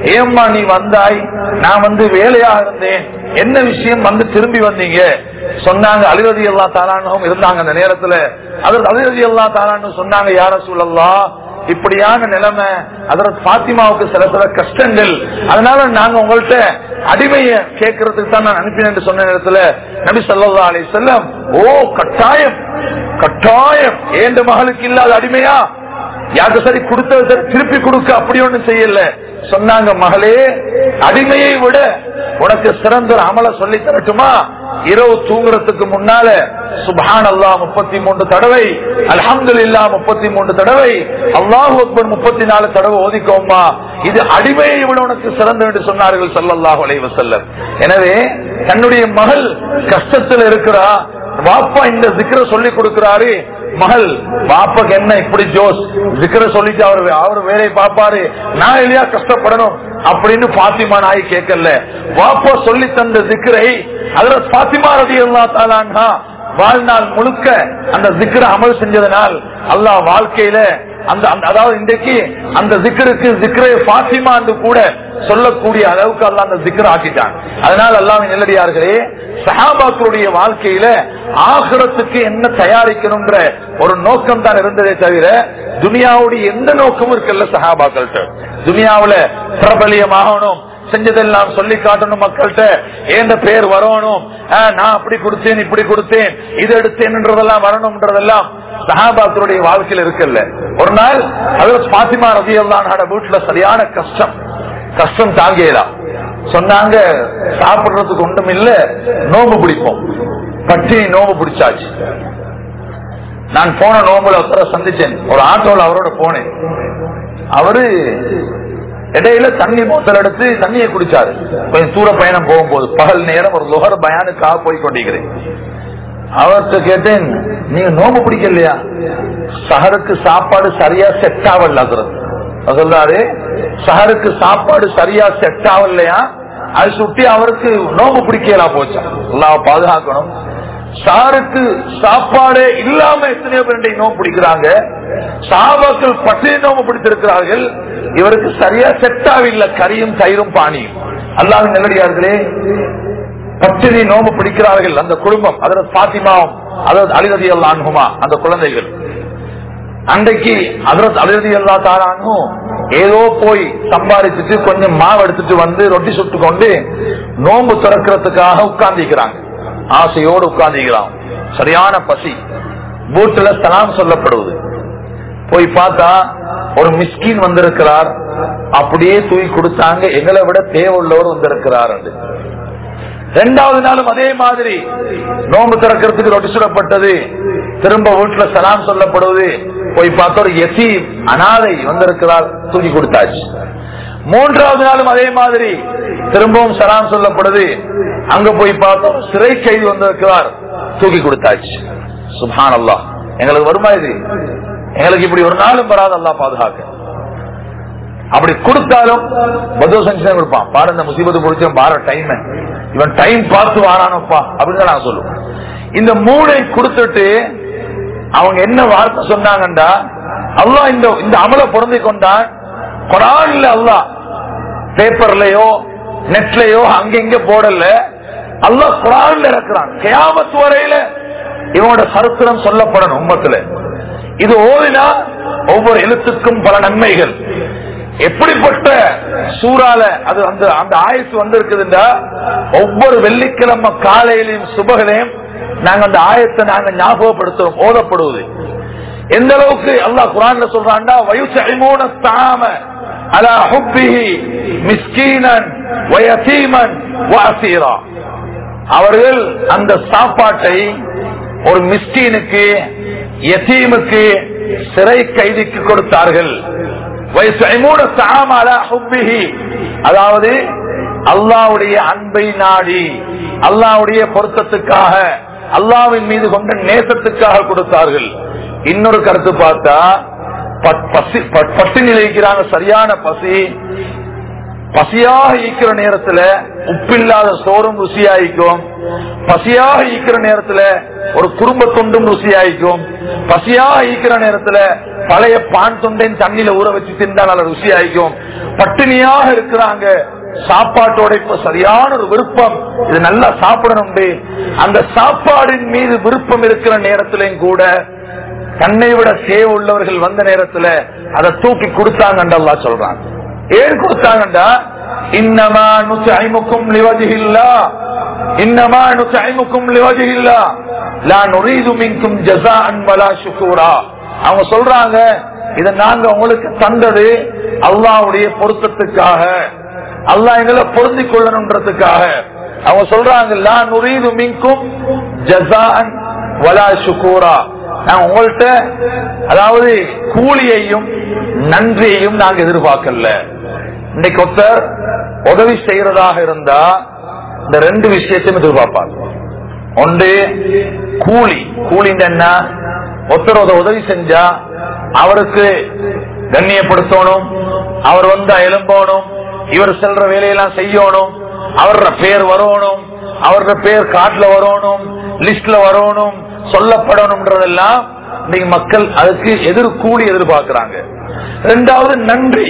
ஏம்மா நீ வந்தாய் நான் வந்து வேலையா இருந்தேன் என்ன விஷயம் வந்து திரும்பி வந்தீங்க சொன்னாங்க அலிரதி அல்லா தாரானும் இருந்தாங்க அந்த நேரத்துல அதற்கு அலிரதி அல்லா தாரானு சொன்னாங்க யார சூழல்லா இப்படியான நிலைமை அதற்கு பாத்திமாவுக்கு சில சில கஷ்டங்கள் அதனால நாங்க உங்கள்ட்ட அடிமைய கேட்கறதுக்கு தான் நான் அனுப்பினேன் சொன்ன நேரத்துல நபி சொல்லா அலி செல்லம் ஓ கட்டாயம் கட்டாயம் ஏண்ட மகளுக்கு இல்லாத அடிமையா யாருக்கு சரி கொடுத்தது சரி திருப்பி கொடுக்க அப்படி ஒண்ணு செய்யல சொன்னாங்க மகளே அடிமையை விட உனக்கு சிறந்த ஒரு அமல சொல்லி தரட்டுமா இரவு தூங்குறதுக்கு முன்னால சுபான் அல்லா முப்பத்தி மூன்று தடவை அலமது இல்லா முப்பத்தி மூன்று தடவை அல்லாஹ் அக்பர் முப்பத்தி நாலு தடவை ஓதிக்கோமா இது அடிமையை விட உனக்கு சிறந்த என்று சொன்னார்கள் சல்லல்லாஹு அலைஹி வஸல்லம் எனவே தன்னுடைய மகள் கஷ்டத்தில் இருக்கிறா வாப்பா இந்த சிக்கர சொல்லி கொடுக்கிறாரு மகள் பாப்பாக்கு என்ன இப்படி ஜோஸ் சிக்கர சொல்லிட்டு அவர் அவர் வேலையை பார்ப்பாரு நான் இல்லையா கஷ்டப்படணும் அப்படின்னு பாத்திமா நாய் கேட்கல வாப்பா சொல்லி தந்த சிக்கரை அதுல பாத்திமா ரதி அல்லா தாலான்ஹா வாழ்நாள் முழுக்க அந்த சிக்கரை அமல் செஞ்சதனால் அல்லாஹ் வாழ்க்கையில அந்த அந்த- அதாவது இன்றைக்கு அந்த சிக்கருக்கு சிக்கரை பாத்திமா என்று கூட சொல்லக்கூடிய அளவுக்கு அல்லாஹ் அந்த சிக்கர் ஆக்கிட்டான் அதனால் அல்லாஹ் நெல்லடியார்களே சஹாபாக்களுடைய வாழ்க்கையில ஆகிரத்துக்கு என்ன தயாரிக்கணும்ன்ற ஒரு நோக்கம் தான் இருந்ததே தவிர துனியாவுடைய எந்த நோக்கமும் இருக்குல்ல சஹாபாக்கள்கிட்ட துனியாவுல பிரபலியமாகணும் செஞ்சதெல்லாம் சொல்லி காட்டணும் மக்கள்கிட்ட ஏந்த பேர் வரணும் ஆ, நான் அப்படி கொடுத்தேன் இப்படி கொடுத்தேன் இது எடுத்தேன்ன்றதெல்லாம் வரணும்ன்றதெல்லாம் சஹாபாக்களுடைய வாழ்க்கையில இருக்குல்ல ஒரு நாள் அதில் பாத்திமா ரவி அல்லானோட வீட்டுல சரியான கஷ்டம் கஷ்டம் தாங்கலாம் சொன்னாங்க சாப்பிடுறதுக்கு ஒன்றும் இல்ல நோம்பு பிடிப்போம் பட்டினி நோம்பு பிடிச்சாச்சு நான் போன நோம்புல ஒருத்தர சந்திச்சேன் ஒரு ஆட்டோல அவரோட போனேன் அவரு இடையில தண்ணி போத்தல் எடுத்து தண்ணியை குடிச்சாரு கொஞ்சம் தூர பயணம் போகும்போது பகல் நேரம் ஒரு லோகர் பயானுக்காக போய் கொண்டிருக்கிறேன் அவர்கிட்ட கேட்டேன் நீங்க நோம்பு பிடிக்கலையா சஹருக்கு சாப்பாடு சரியா செட் ஆகலாக்குறது அவர் சொல்றாரு சஹருக்கு சாப்பாடு சரியா செட் ஆகலையா அது சுட்டி அவருக்கு நோம்பு பிடிக்கலாம் போச்சா எல்லாம் பாதுகாக்கணும் சாருக்கு சாப்பாடே இல்லாம எத்தனையோ பேர் இன்றைக்கு நோம்பு பிடிக்கிறாங்க சாபாக்கள் பட்டினி நோம்பு பிடித்திருக்கிறார்கள் இவருக்கு சரியா செட் ஆகவில்லை கரியும் தயிரும் பானியும் அல்லாஹ் நெல்லடியார்களே பட்டினி நோம்பு பிடிக்கிறார்கள் அந்த குடும்பம் அதாவது பாத்திமாவும் அதாவது அலிரதி அல்லான்ஹுமா அந்த குழந்தைகள் அன்றைக்கு அதரத் அலிரதி அல்லா தாரானும் ஏதோ போய் சம்பாதிச்சுட்டு கொஞ்சம் மாவு எடுத்துட்டு வந்து ரொட்டி சுட்டு கொண்டு நோம்பு திறக்கிறதுக்காக உட்கார்ந்திக்கிறாங்க ஆசையோடு உட்கார்ந்திக்கிறான் சரியான பசி பூட்டுல சலாம் சொல்லப்படுவது போய் பார்த்தா ஒரு மிஸ்கின் வந்திருக்கிறார் அப்படியே தூக்கி கொடுத்தாங்க எங்களை விட தேவை உள்ளவர் வந்திருக்கிறார் என்று ரெண்டாவது நாளும் அதே மாதிரி நோம்பு திறக்கிறதுக்கு ரொட்டி சுடப்பட்டது திரும்ப வீட்டுல சலாம் சொல்லப்படுவது போய் பார்த்தா ஒரு எசி அனாதை வந்திருக்கிறார் தூக்கி கொடுத்தாச்சு மூன்றாவது நாளும் அதே மாதிரி திரும்பவும் சலாம் சொல்லப்படுது அங்க போய் பார்த்தோம் சிறை கைது வந்திருக்கிறார் தூக்கி கொடுத்தாச்சு சுபான் அல்லா எங்களுக்கு வருமா இது எங்களுக்கு இப்படி ஒரு நாளும் வராது அல்லா பாதுகாக்க அப்படி கொடுத்தாலும் பதில் செஞ்சு கொடுப்பான் பாரு இந்த முசீபத்து பிடிச்ச பாரு டைம் இவன் டைம் பார்த்து வாரானப்பா அப்படின்னு நான் சொல்லுவேன் இந்த மூளை கொடுத்துட்டு அவங்க என்ன வார்த்தை சொன்னாங்கண்டா அல்லாஹ் இந்த இந்த அமலை பொருந்தி கொண்டான் குரான்ல அல்லாஹ் பேப்பர்லயோ நெட்லயோ அங்கங்க போடல அல்லாஹ் குரான்ல இருக்கிறான் கியாமத்து வரையில இவனோட சரித்திரம் சொல்லப்படணும் உம்மத்துல இது ஓதினா ஒவ்வொரு எழுத்துக்கும் பல நன்மைகள் எப்படிப்பட்ட சூறால அது அந்த அந்த ஆயத்து வந்திருக்குதுண்டா ஒவ்வொரு வெள்ளிக்கிழமை காலையிலையும் சுபகளையும் நாங்க அந்த ஆயத்தை நாங்க ஞாபகப்படுத்துறோம் ஓதப்படுவது எந்த அளவுக்கு அல்லாஹ் குரான்ல சொல்றான்டா வயுசைமூன தாம அலா ஹுப்பிஹி மிஸ்கீனன் வயசீமன் வாசீரா அவர்கள் அந்த சாப்பாட்டை ஒரு மிஸ்கீனுக்கு யசீமுக்கு சிறை கைதிக்கு கொடுத்தார்கள் வயசைமூன தாம அலா ஹுப்பிஹி அதாவது அல்லாவுடைய அன்பை நாடி அல்லாவுடைய பொருத்தத்துக்காக அல்லாவின் மீது கொண்ட நேசத்துக்காக கொடுத்தார்கள் இன்னொரு கருத்து பார்த்தா பட்- பசி- பட்- பட்டினி நிலைக்கிறாங்க சரியான பசி பசியாக ஈக்கிற நேரத்துல உப்பில்லாத சோறும் ருசியாயிக்கும் பசியாக ஈக்கிற நேரத்துல ஒரு குடும்ப தொண்டும் ருசியாயிக்கும் பசியாக ஈக்கிற நேரத்துல பழைய பான் தொண்டையும் தண்ணியில ஊற வச்சு தின்றா நல்ல ருசியாயிக்கும் பட்டினியாக இருக்கிறாங்க சாப்பாட்டோட இப்ப சரியான ஒரு விருப்பம் இது நல்லா சாப்பிடணும் அந்த சாப்பாடின் மீது விருப்பம் இருக்கிற நேரத்திலையும் கூட தன்னை விட சேவை உள்ளவர்கள் வந்த நேரத்துல அதை தூக்கி கொடுத்தாங்கன்னு அல்லாஹ் சொல்றாங்க ஏன் கொடுத்தாங்கண்டா இன்னமா நுசைமுக்கும் லிவஜில்லா இன்னமா நுசைமுக்கும் லிவஜில்லா லா நுரீது மின்கும் ஜஸாஅன் வலா ஷுக்கூரா அவங்க சொல்றாங்க இத நாங்க உங்களுக்கு தந்தது அல்லாஹ்வுடைய பொருத்தத்துக்காக அல்லாஹ் எங்களை பொருந்திக் கொள்ளணும்ன்றதுக்காக அவங்க சொல்றாங்க லா நுரீது மின்கும் ஜஸாஅன் வலா ஷுக்கூரா நான் உங்கள்கிட்ட அதாவது கூலியையும் நன்றியையும் நாங்க எதிர்பார்க்கல இன்னைக்கு ஒருத்தர் உதவி செய்யறதாக இருந்தா இந்த ரெண்டு விஷயத்தையும் எதிர்பார்ப்பாங்க ஒன்று கூலி கூலி என்ன ஒருத்தர் ஒரு உதவி செஞ்சா அவருக்கு கண்ணியப்படுத்தணும் அவர் வந்து எழும்பணும் இவர் செல்ற வேலையெல்லாம் செய்யணும் அவரோட பேர் வரணும் அவரோட பேர் காட்டுல வரணும் லிஸ்ட்ல வரணும் சொல்லப்படணும்ன்றதெல்லாம் இன்னைக்கு மக்கள் அதுக்கு எதிர் கூலி எதிர்பார்க்கிறாங்க ரெண்டாவது நன்றி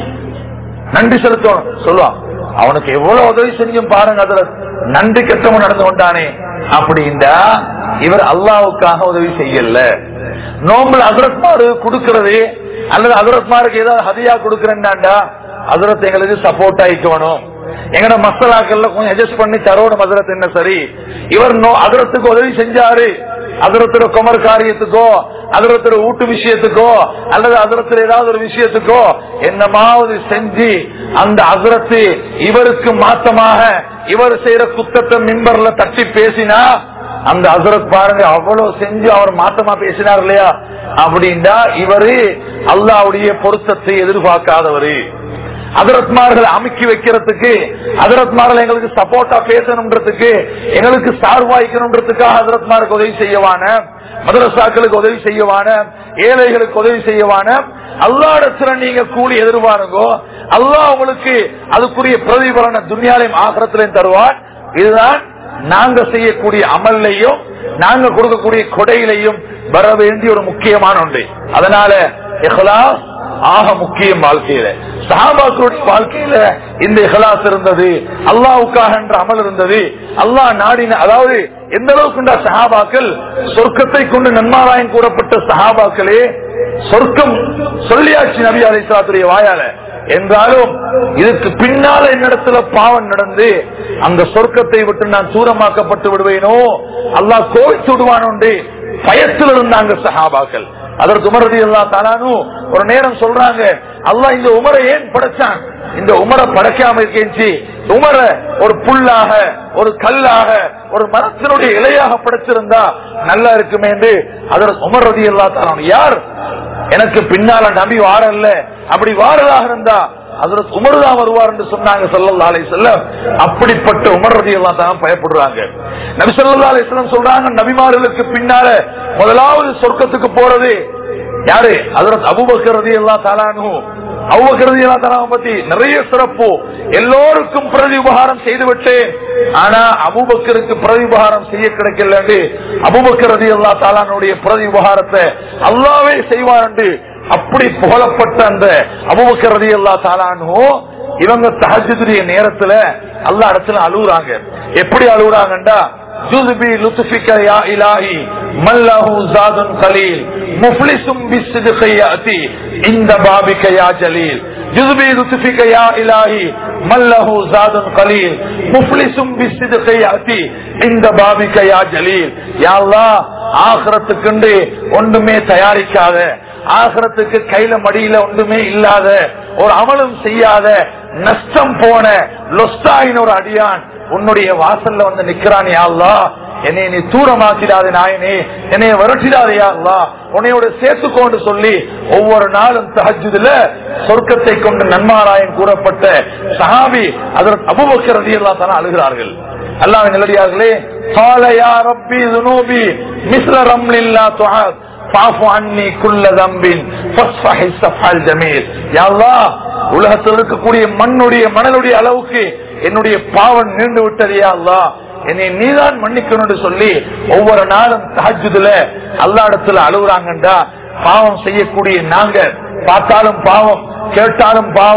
நன்றி செலுத்தணும் சொல்லுவான் அவனுக்கு எவ்வளவு உதவி செஞ்சும் பாருங்க அதுல நன்றி கெட்டவன் நடந்து கொண்டானே அப்படின்னா இவர் அல்லாவுக்காக உதவி செய்யல நோம்பல் அகரத்மாரு கொடுக்கறது அல்லது அகரத்மாருக்கு ஏதாவது ஹதியா கொடுக்கறேன்டாண்டா அகரத் எங்களுக்கு சப்போர்ட் ஆயிக்கணும் எங்கட மசாலாக்கள்ல கொஞ்சம் அட்ஜஸ்ட் பண்ணி தரோட மதுரத் என்ன சரி இவர் நோ அகரத்துக்கு உதவி செஞ்சாரு அதிரத்துல குமர் காரியத்துக்கோ அதிரத்துல ஊட்டு விஷயத்துக்கோ அல்லது அதிரத்துல ஏதாவது ஒரு விஷயத்துக்கோ என்னமாவது செஞ்சு அந்த அதிரத்து இவருக்கு மாத்தமாக இவர் செய்யற குத்தத்தை மிம்பர்ல தட்டி பேசினா அந்த அசரத் பாருங்க அவ்வளவு செஞ்சு அவர் மாத்தமா பேசினார் இல்லையா அப்படின்னா இவரு அல்லாவுடைய பொருத்தத்தை எதிர்பார்க்காதவரு அதரத்மார்களை அமுக்கி வைக்கிறதுக்கு அதரத்மார்கள் எங்களுக்கு சப்போர்ட்டா பேசணும்ன்றதுக்கு எங்களுக்கு சார்வாய்க்கணும்ன்றதுக்காக அதரத்மாருக்கு உதவி செய்யவான மதரசாக்களுக்கு உதவி செய்யவான ஏழைகளுக்கு உதவி செய்யவான அல்லாடத்துல நீங்க கூலி எதிர்பாருங்கோ அல்லாஹ் உங்களுக்கு அதுக்குரிய பிரதிபலன துன்யாலையும் ஆகரத்திலையும் தருவார் இதுதான் நாங்க செய்யக்கூடிய அமல்லையும் நாங்க கொடுக்கக்கூடிய கொடையிலையும் வர வேண்டிய ஒரு முக்கியமான ஒன்று அதனால இஹ்லாஸ் ஆக முக்கியம் வாழ்க்கையில சஹாபாக்களுடைய வாழ்க்கையில இந்த இஹலாஸ் இருந்தது அல்லாவுக்காக என்ற அமல் இருந்தது அல்லாஹ் நாடின அதாவது எந்த அளவுக்கு சஹாபாக்கள் சொர்க்கத்தை கொண்டு நன்மாராயம் கூறப்பட்ட சஹாபாக்களே சொர்க்கம் சொல்லியாச்சு நபி அலிஸ்லாத்துடைய வாயால என்றாலும் இதுக்கு பின்னால என்னிடத்துல பாவம் நடந்து அந்த சொர்க்கத்தை விட்டு நான் தூரமாக்கப்பட்டு விடுவேனோ அல்லாஹ் கோவிச்சு விடுவானோண்டு பயத்தில் இருந்தாங்க சஹாபாக்கள் அதற்கு உமரதி அல்லா தாலானு ஒரு நேரம் சொல்றாங்க அல்லாஹ் இந்த உமரை ஏன் படைச்சான் இந்த உமரை படைக்காம இருக்கேச்சு உமர ஒரு புல்லாக ஒரு கல்லாக ஒரு மரத்தினுடைய இலையாக படைச்சிருந்தா நல்லா இருக்குமே என்று அதற்கு உமர் ரதி அல்லா தாலானு யார் எனக்கு பின்னால நபி வாரல்ல அப்படி வாரதாக இருந்தா அதற்கு உமர்தான் வருவார் என்று சொன்னாங்க சல்லல்லா அலை செல்லம் அப்படிப்பட்ட உமர் ரதி எல்லாம் தான் பயப்படுறாங்க நபி சொல்லா அலை செல்லம் சொல்றாங்க நபிமார்களுக்கு பின்னால முதலாவது சொர்க்கத்துக்கு போறது யாரு அதற்கு அபுபக்கரதி எல்லாம் தாலானு அவ்வக்கிறது பத்தி நிறைய சிறப்பு எல்லோருக்கும் பிரதி உபகாரம் செய்து விட்டேன் ஆனா அபுபக்கருக்கு பிரதி உபகாரம் செய்ய கிடைக்கல அபுபக்கரதி அல்லா தாலானுடைய பிரதி உபகாரத்தை அல்லாவே செய்வார் என்று அப்படி புகழப்பட்ட அந்த அபுபக்கரதி அல்லா தாலானோ இவங்க தஹஜுடைய நேரத்துல அல்லா இடத்துல அழுகுறாங்க எப்படி அழுகுறாங்கண்டா ஜுதுபி லுத்துஃபிக யா இலாஹி மல்லஹு ஜாதுன் கலீல் முஃப்லிசும் பிஸ்ஸித்கி யாதி இந்த பாபிக யா ஜலீல் ஜுதுபி லுத்துஃபிக யா இலாஹி மல்லஹு ஜாதுன் கலீல் முஃப்லிசும் பிஸ்ஸித்கி யாதி இந்த பாபிக யா ஜலீல் யா அல்லாஹ் ஆகிரத்துக்கு ஒன்றுமே தயாரிக்காத ஆகிரத்துக்கு கையில மடியில ஒன்றுமே இல்லாத ஒரு அமலும் செய்யாத நஷ்டம் போன லொஸ்டாயின் ஒரு அடியான் உன்னுடைய வாசல்ல வந்து நிக்கிறான் யாழ்லா என்னை நீ தூரமாக்கிடாதே நாயனே என்னை விரட்டிடாதே யாழ்லா உன்னையோட சேர்த்துக்கோண்டு சொல்லி ஒவ்வொரு நாளும் தஹஜுதுல சொர்க்கத்தை கொண்டு நன்மாராயம் கூறப்பட்ட சஹாபி அதற்கு அபுபக்கரதி எல்லாம் தானே அழுகிறார்கள் அல்லாஹ் நிலடியார்களே قال يا ربي ذنوبي مثل رمل لا تعاد فاعف عني كل ذنب فاصفح الصفح الجميل يا الله உலகத்தில் இருக்கக்கூடிய மண்ணுடைய மணலுடைய அளவுக்கு என்னுடைய பாவம் நீண்டு விட்டதையா அல்லா என்னை நீதான் மன்னிக்கணும்னு சொல்லி ஒவ்வொரு நாளும் தஹஜுதுல அல்லா இடத்துல அழுகுறாங்கண்டா பாவம் செய்யக்கூடிய நாங்க பார்த்தாலும் பாவம் கேட்டாலும் பாவம்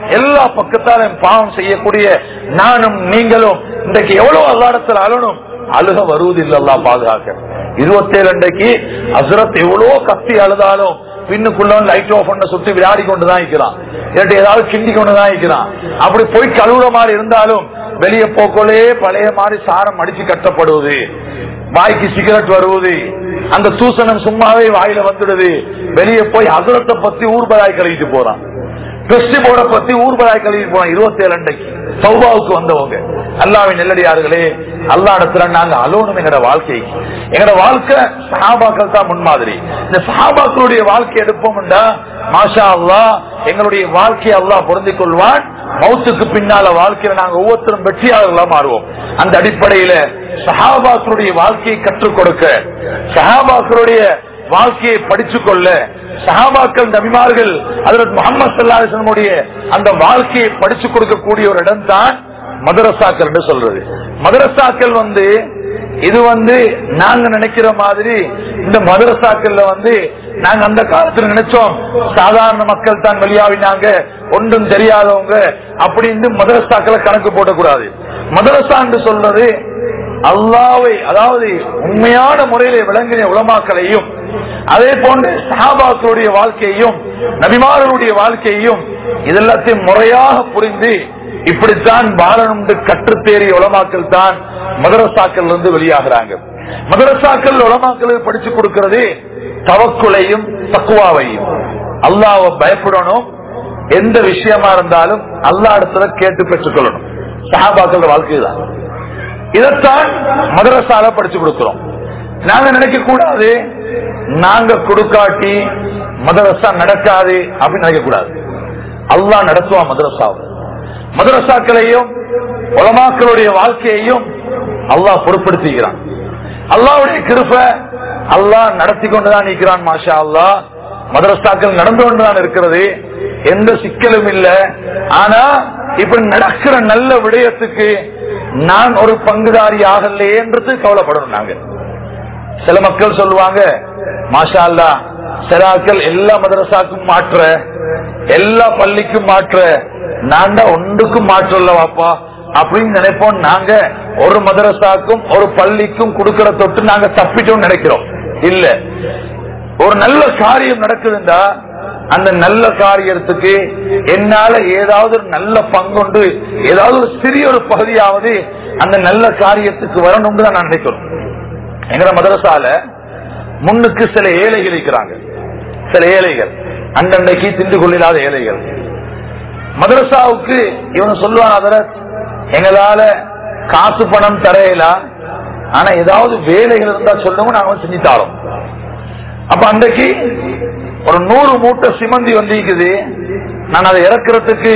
எல்லா பக்கத்தாலும் பாவம் செய்யக்கூடிய நானும் நீங்களும் இன்றைக்கு எவ்வளவு அல்லாடத்தில் அழணும் அழுக வருவதில்லை அல்லா பாதுகாக்க இருபத்தேழு அன்றைக்கு அசுரத் எவ்வளவு கத்தி அழுதாலும் பின்னுக்குள்ள லைட் ஆஃப் பண்ண சுத்தி விளையாடி கொண்டுதான் இருக்கிறான் இல்லாட்டி ஏதாவது கிண்டி கொண்டுதான் இருக்கிறான் அப்படி போய் கழுவுற மாதிரி இருந்தாலும் வெளியே போக்கோலே பழைய மாதிரி சாரம் அடிச்சு கட்டப்படுவது வாய்க்கு சிகரெட் வருவது அந்த தூசணம் சும்மாவே வாயில வந்துடுது வெளியே போய் அசுரத்தை பத்தி ஊர்பதாய் கழுவிட்டு போறான் பெஸ்டி போர்ட பத்தி ஊர்பதாய் கழுவிட்டு போறான் இருபத்தி ஏழு அன்றைக்கு சௌபாவுக்கு வந்தவங்க அல்லாவின் நெல்லடியார்களே அல்லா இடத்துல நாங்க அலோனும் எங்கட வாழ்க்கை எங்கட வாழ்க்கை சஹாபாக்கள் தான் முன்மாதிரி இந்த சஹாபாக்களுடைய வாழ்க்கை எடுப்போம்டா மாஷா அல்லா எங்களுடைய வாழ்க்கையை அல்லா பொருந்திக் கொள்வான் மௌத்துக்கு பின்னால வாழ்க்கையில நாங்க ஒவ்வொருத்தரும் வெற்றியாளர்களா மாறுவோம் அந்த அடிப்படையில சஹாபாக்களுடைய வாழ்க்கையை கற்றுக் கொடுக்க சஹாபாக்களுடைய வாழ்க்கையை படிச்சுக் கொள்ள சஹாபாக்கள் நபிமார்கள் அதற்கு முகமது சல்லாஹனுடைய அந்த வாழ்க்கையை படிச்சு கொடுக்கக்கூடிய ஒரு இடம் தான் மதரசாக்கள் என்று சொல்றது மதரசாக்கள் வந்து இது வந்து நாங்க நினைக்கிற மாதிரி இந்த மதரசாக்கள்ல வந்து நாங்க அந்த காலத்துல நினைச்சோம் சாதாரண மக்கள் தான் வெளியாவினாங்க ஒன்றும் தெரியாதவங்க அப்படின்னு மதரசாக்களை கணக்கு போடக்கூடாது மதரசா என்று சொல்றது அல்லாவை அதாவது உண்மையான முறையில விளங்கின உலமாக்களையும் அதே போன்று சஹாபாக்களுடைய வாழ்க்கையையும் நபிமார்களுடைய வாழ்க்கையையும் இதெல்லாத்தையும் முறையாக புரிந்து இப்படித்தான் பாலனும் கற்றுத்தேறிய உலமாக்கள் தான் மதரசாக்கள் இருந்து வெளியாகிறாங்க மதரசாக்கள் உலமாக்களுக்கு படிச்சு கொடுக்கிறது தவக்குலையும் தக்குவாவையும் அல்லாவை பயப்படணும் எந்த விஷயமா இருந்தாலும் அல்லா இடத்துல கேட்டு பெற்றுக்கொள்ளணும் சஹாபாக்கள் வாழ்க்கை தான் இதைத்தான் மதரசால படிச்சு கொடுக்கிறோம் நாங்க நினைக்க கூடாது நாங்க கொடுக்காட்டி மதரசா நடக்காது அப்படின்னு நினைக்க கூடாது அல்லா நடத்துவான் மதரசாவை மதரசாக்களையும் உலமாக்களுடைய வாழ்க்கையையும் அல்லாஹ் பொருட்படுத்திக்கிறான் அல்லாவுடைய கிருப்ப அல்லாஹ் நடத்தி கொண்டுதான் நிற்கிறான் மாஷா அல்லா மதரசாக்கள் நடந்து கொண்டுதான் இருக்கிறது எந்த சிக்கலும் இல்ல ஆனா இப்ப நடக்கிற நல்ல விடயத்துக்கு நான் ஒரு பங்குதாரி ஆகலையேன்றது கவலைப்படணும் நாங்க சில மக்கள் சொல்லுவாங்க மாஷா அல்லா சிலாக்கள் எல்லா மதரசாக்கும் மாற்ற எல்லா பள்ளிக்கும் மாற்ற நான் தான் ஒன்றுக்கும் மாற்றல வாப்பா அப்படின்னு நினைப்போம் நாங்க ஒரு மதரசாக்கும் ஒரு பள்ளிக்கும் கொடுக்கிற தொட்டு நாங்க தப்பிட்டோம் நினைக்கிறோம் இல்ல ஒரு நல்ல காரியம் நடக்குதுண்டா அந்த நல்ல காரியத்துக்கு என்னால ஏதாவது ஒரு நல்ல பங்குண்டு ஏதாவது ஒரு சிறிய ஒரு பகுதியாவது அந்த நல்ல காரியத்துக்கு வரணும்னு தான் நான் நினைக்கிறோம் எங்கிற மதரசால முன்னுக்கு சில ஏழைகள் இருக்கிறாங்க சில ஏழைகள் அண்டண்டைக்கு திண்டு கொள்ளாத ஏழைகள் மதரசாவுக்கு இவன் சொல்லுவான் அதர எங்களால காசு பணம் தரையலாம் ஆனா ஏதாவது வேலைகள் இருந்தா சொல்லுங்க நாங்க செஞ்சு தாரோம் அப்ப அன்றைக்கு ஒரு நூறு மூட்டை சிமந்தி வந்திருக்குது நான் அதை இறக்குறதுக்கு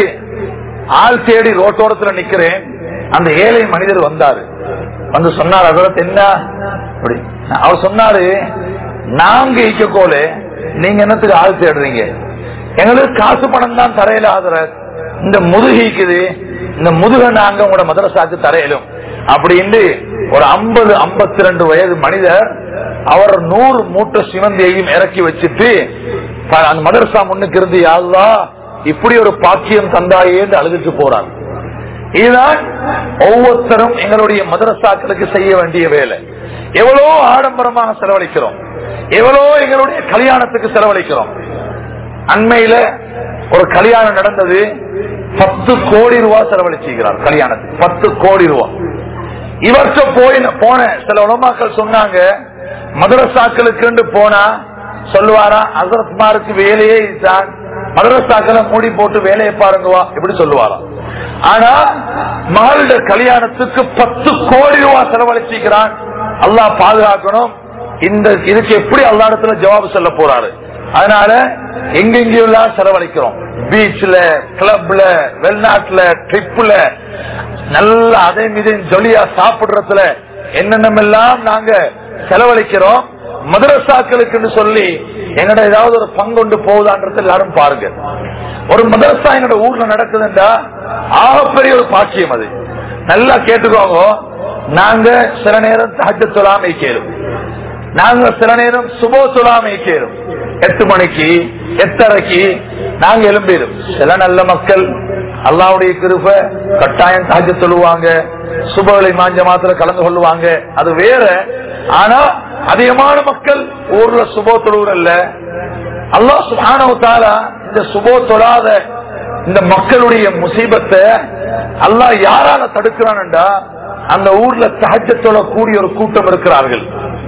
ஆள் தேடி ரோட்டோரத்துல நிக்கிறேன் அந்த ஏழை மனிதர் வந்தாரு வந்து சொன்னார் அதற்கு என்ன அப்படி அவர் சொன்னாரு நாங்க இக்கோல நீங்க என்னத்துக்கு ஆள் தேடுறீங்க எங்களுக்கு காசு பணம் தான் தரையில ஆதர இந்த முதுகிக்குது இந்த முதுக நாங்க உங்களோட மதரசாக்கு தரையிலும் அப்படின்னு ஒரு ஐம்பது ஐம்பத்தி ரெண்டு வயது மனிதர் அவர் நூறு மூட்டை சிவந்தியையும் இறக்கி வச்சுட்டு அந்த மதரசா முன்னுக்கு இருந்து யாருலா இப்படி ஒரு பாக்கியம் தந்தாயேன்னு அழுதுட்டு போறார் இதுதான் ஒவ்வொருத்தரும் எங்களுடைய மதரசாக்களுக்கு செய்ய வேண்டிய வேலை எவ்வளோ ஆடம்பரமாக செலவழிக்கிறோம் எவ்வளோ எங்களுடைய கல்யாணத்துக்கு செலவழிக்கிறோம் அண்மையில ஒரு கல்யாணம் நடந்தது பத்து கோடி ரூபாய் செலவழிச்சுக்கிறார் கல்யாணத்துக்கு பத்து கோடி ரூபாய் இவர்கிட்ட போய் போன சில உலமாக்கள் சொன்னாங்க மதரசாக்களுக்கு போனா சொல்லுவாரா அசரத்மாருக்கு வேலையே இதுதான் மதரசாக்களை மூடி போட்டு வேலையை பாருங்கவா இப்படி சொல்லுவாராம் ஆனா மகளோட கல்யாணத்துக்கு பத்து கோடி ரூபாய் செலவழிச்சிக்கிறான் அல்லாஹ் பாதுகாக்கணும் இந்த இதுக்கு எப்படி அல்லா இடத்துல ஜவாபு சொல்ல போறாரு அதனால எங்கெங்கெல்லாம் செலவழிக்கிறோம் பீச்ல கிளப்ல வெளிநாட்டுல ட்ரிப்ல நல்ல அதே மீது ஜொலியா சாப்பிடுறதுல என்னென்னமெல்லாம் நாங்க செலவழிக்கிறோம் மதரசாக்களுக்கு சொல்லி எங்கட ஏதாவது ஒரு பங்கொண்டு போகுதான்றது எல்லாரும் பாருங்க ஒரு மதரசா என்னோட ஊர்ல நடக்குதுன்றா ஆகப்பெரிய ஒரு பாக்கியம் அது நல்லா கேட்டுக்கோங்க நாங்க சில நேரம் தகட்டு சொல்லாமை கேளும் நாங்க சில நேரம் சுபோ சொல்லாமை கேளும் எட்டு மணிக்கு எட்டரைக்கு நாங்க எழும்பிடும் சில நல்ல மக்கள் அல்லாவுடைய கிருப கட்டாயம் தாஜ சொல்லுவாங்க சுபகளை மாஞ்ச மாத்திர கலந்து கொள்ளுவாங்க அது வேற ஆனா அதிகமான மக்கள் ஊர்ல சுபோ தொழுவுறல்ல அல்லாஹ் சுபானவு தாலா இந்த சுபோ தொழாத இந்த மக்களுடைய முசீபத்தை அல்லாஹ் யாரால தடுக்கிறான்டா அந்த ஊர்ல தஹஜ தொழக்கூடிய ஒரு கூட்டம் இருக்கிறார்கள்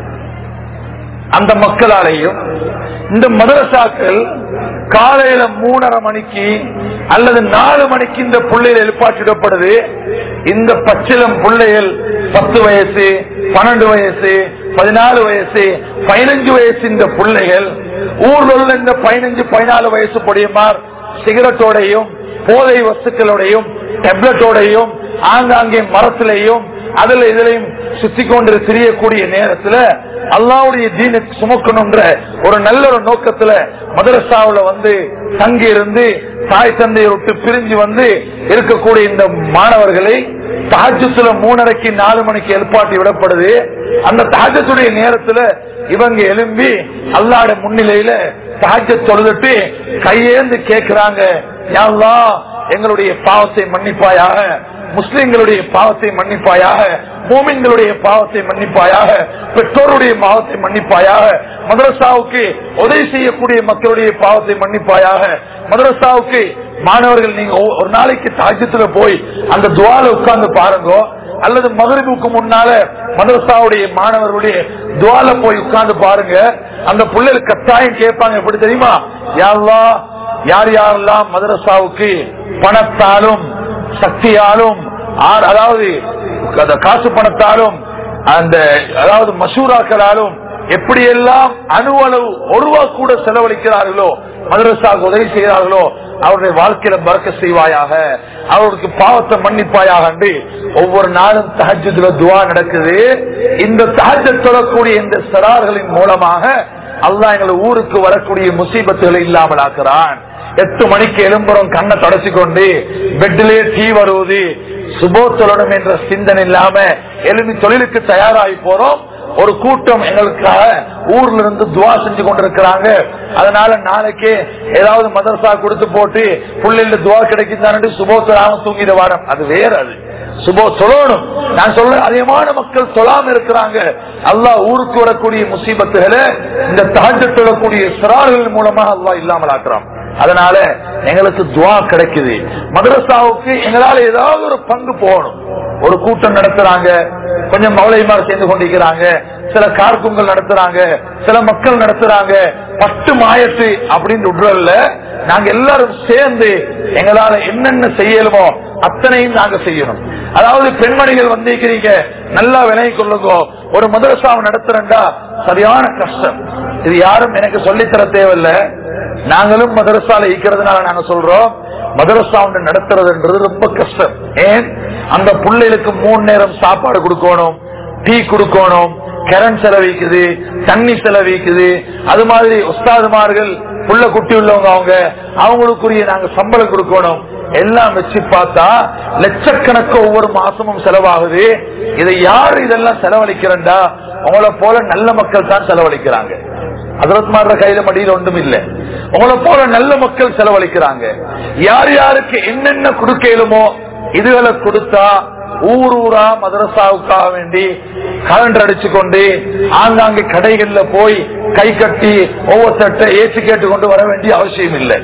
அந்த மக்களாலேயும் இந்த மதரசாக்கள் காலையில மூணரை மணிக்கு அல்லது நாலு மணிக்கு இந்த பிள்ளைகள் எழுப்பாற்றிடப்படுது இந்த பச்சிலம் பிள்ளைகள் பத்து வயசு பன்னெண்டு வயசு பதினாலு வயசு பதினஞ்சு வயசு இந்த பிள்ளைகள் ஊர்ல உள்ள இந்த பதினஞ்சு பதினாலு வயசு பொடியமார் சிகரெட்டோடையும் போதை வஸ்துக்களோடையும் டெப்லெட்டோடையும் ஆங்காங்கே மரத்திலையும் அதுல இதுலையும் சுத்தி கொண்டு திரியக்கூடிய நேரத்துல அல்லாவுடைய தீனுக்கு சுமக்கணும்ன்ற ஒரு நல்ல ஒரு நோக்கத்துல மதரசாவுல வந்து தங்கி இருந்து தாய் தந்தையை விட்டு பிரிஞ்சு வந்து இருக்கக்கூடிய இந்த மாணவர்களை தாஜத்துல மூணரைக்கு நாலு மணிக்கு எழுப்பாட்டி விடப்படுது அந்த தாஜத்துடைய நேரத்துல இவங்க எழும்பி அல்லாட முன்னிலையில தாஜ தொழுதுட்டு கையேந்து கேக்குறாங்க யா அல்லாஹ், எங்களுடைய பாவத்தை மன்னிப்பாயாக முஸ்லிம்களுடைய பாவத்தை மன்னிப்பாயாக மோமின்களுடைய பாவத்தை மன்னிப்பாயாக பெற்றோருடைய பாவத்தை மன்னிப்பாயாக மதரசாவுக்கு உதவி செய்யக்கூடிய மக்களுடைய பாவத்தை மன்னிப்பாயாக மதரசாவுக்கு மாணவர்கள் நீங்க ஒ- ஒரு நாளைக்கு தாஜ்யத்துல போய் அந்த துவால உட்கார்ந்து பாருங்க அல்லது மகரிபுக்கு முன்னால மதரசாவுடைய மாணவர்களுடைய துவால போய் உட்கார்ந்து பாருங்க அந்த பிள்ளைகள் கட்டாயம் கேட்பாங்க எப்படி தெரியுமா யாரெல்லாம் யார் யாரெல்லாம் மதரசாவுக்கு பணத்தாலும் சக்தியாலும் ஆர்- அதாவது அந்த காசு பணத்தாலும் அந்த அதாவது மசூராக்களாலும் எப்படியெல்லாம் அணுவளவு ஒரு ரூபா கூட செலவழிக்கிறார்களோ மதரசாவுக்கு உதவி செய்கிறார்களோ அவருடைய வாழ்க்கையில பறக்க செய்வாயாக அவருக்கு பாவத்தை மன்னிப்பாயாக என்று ஒவ்வொரு நாளும் தஹஜத்துல துவா நடக்குது இந்த தஹஜ தொழக்கூடிய இந்த சிறார்களின் மூலமாக அல்லாஹ் எங்களை ஊருக்கு வரக்கூடிய முசீபத்துகளை இல்லாமல் ஆக்குறான் எட்டு மணிக்கு எழும்புறோம் கண்ணை தொடச்சு கொண்டு பெட்டிலே டீ வருவது சுபோத்தொழணும் என்ற சிந்தனை இல்லாம எழுதி தொழிலுக்கு தயாராகி போறோம் ஒரு கூட்டம் எங்களுக்காக ஊர்ல இருந்து துவா செஞ்சு கொண்டிருக்கிறாங்க அதனால நாளைக்கு ஏதாவது மதரசா கொடுத்து போட்டு புள்ளைல துவா கிடைக்குதான்னு சுபோ தொழாம தூங்கிட வாரம் அது வேற அது சுபோ சொல்லணும் நான் சொல்றேன் அதிகமான மக்கள் சொல்லாம இருக்கிறாங்க அல்லாஹ் ஊருக்கு வரக்கூடிய முசீபத்துகளை இந்த தாஜ தொழக்கூடிய சிறார்கள் மூலமாக அல்லாஹ் இல்லாமல் ஆக்குறான் அதனால எங்களுக்கு துவா கிடைக்குது மதரசாவுக்கு எங்களால ஏதாவது ஒரு பங்கு போகணும் ஒரு கூட்டம் நடத்துறாங்க கொஞ்சம் மௌலைமார் சேர்ந்து கொண்டிருக்கிறாங்க சில கார்க்குங்கள் நடத்துறாங்க சில மக்கள் நடத்துறாங்க பத்து மாயத்து அப்படின்னு விடுறதுல நாங்க எல்லாரும் சேர்ந்து எங்களால என்னென்ன செய்யலுமோ அத்தனையும் நாங்க செய்யணும் அதாவது பெண்மணிகள் வந்திருக்கிறீங்க நல்லா விலகி கொள்ளுங்க ஒரு மதரசாவை நடத்துறேன்டா சரியான கஷ்டம் இது யாரும் எனக்கு சொல்லித்தர தேவையில்லை நாங்களும் மதரசால ஈக்கிறதுனால நாங்க சொல்றோம் மதரசா ஒன்று நடத்துறதுன்றது ரொம்ப கஷ்டம் ஏன் அந்த பிள்ளைகளுக்கு மூணு நேரம் சாப்பாடு கொடுக்கணும் டீ கொடுக்கணும் கரண்ட் செலவிக்குது தண்ணி செலவிக்குது அது மாதிரி உஸ்தாதுமார்கள் புள்ள குட்டி உள்ளவங்க அவங்க அவங்களுக்குரிய நாங்க சம்பளம் கொடுக்கணும் எல்லாம் வச்சு பார்த்தா லட்சக்கணக்கு ஒவ்வொரு மாசமும் செலவாகுது இதை யாரு இதெல்லாம் செலவழிக்கிறண்டா உங்களை போல நல்ல மக்கள் தான் செலவழிக்கிறாங்க அதரத்மார கையில மடியில் ஒன்றும் இல்ல உங்களை போல நல்ல மக்கள் செலவழிக்கிறாங்க யார் யாருக்கு என்னென்ன கொடுக்கலுமோ இதுகளை கொடுத்தா ஊர் ஊரா மதரசாவுக்காக வேண்டி கலண்டர் அடிச்சு கொண்டு ஆங்காங்கே கடைகள்ல போய் கை கட்டி ஒவ்வொருத்தட்ட ஏற்றி கேட்டு கொண்டு வர வேண்டிய அவசியம் இல்லை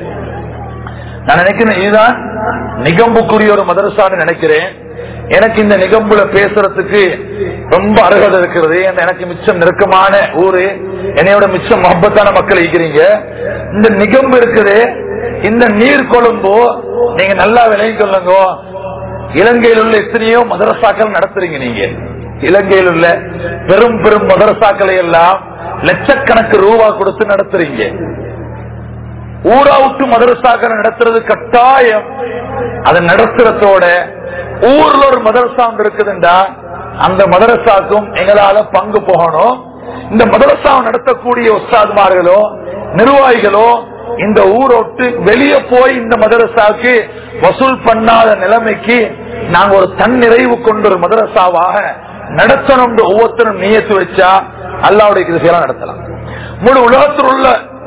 நான் நினைக்கிறேன் இதுதான் நிகம்புக்குரிய ஒரு மதரசான்னு நினைக்கிறேன் எனக்கு இந்த நிகம்புல பேசுறதுக்கு ரொம்ப அருகதை இருக்கிறது ஏன்னா எனக்கு மிச்சம் நெருக்கமான ஊரு என்னையோட மிச்சம் மொஹப்பத்தான மக்கள் இருக்கிறீங்க இந்த நிகம்பு இருக்குது இந்த நீர் கொழும்பு நீங்க நல்லா விலகி கொள்ளுங்க இலங்கையில் உள்ள எத்தனையோ மதரசாக்கள் நடத்துறீங்க நீங்க இலங்கையில் உள்ள பெரும் பெரும் மதரசாக்களை எல்லாம் லட்சக்கணக்கு ரூபா கொடுத்து நடத்துறீங்க ஊரா விட்டு மதரசாக்கள் நடத்துறது கட்டாயம் அதை நடத்துறதோட ஊர்ல ஒரு மதரசா ஒன்று இருக்குதுண்டா அந்த மதரசாக்கும் எங்களால பங்கு போகணும் இந்த மதரசாவை நடத்தக்கூடிய உஸ்தாதுமார்களோ நிர்வாகிகளோ இந்த ஊரோட்டு வெளியே போய் இந்த மதரசாவுக்கு வசூல் பண்ணாத நிலைமைக்கு நாங்க ஒரு தன்னிறைவு கொண்ட ஒரு மதரசாவாக நடத்தணும் ஒவ்வொருத்தரும் நியத்து வச்சா அல்லாவுடைய கிருஷியெல்லாம் நடத்தலாம் முழு உலகத்தில் உள்ள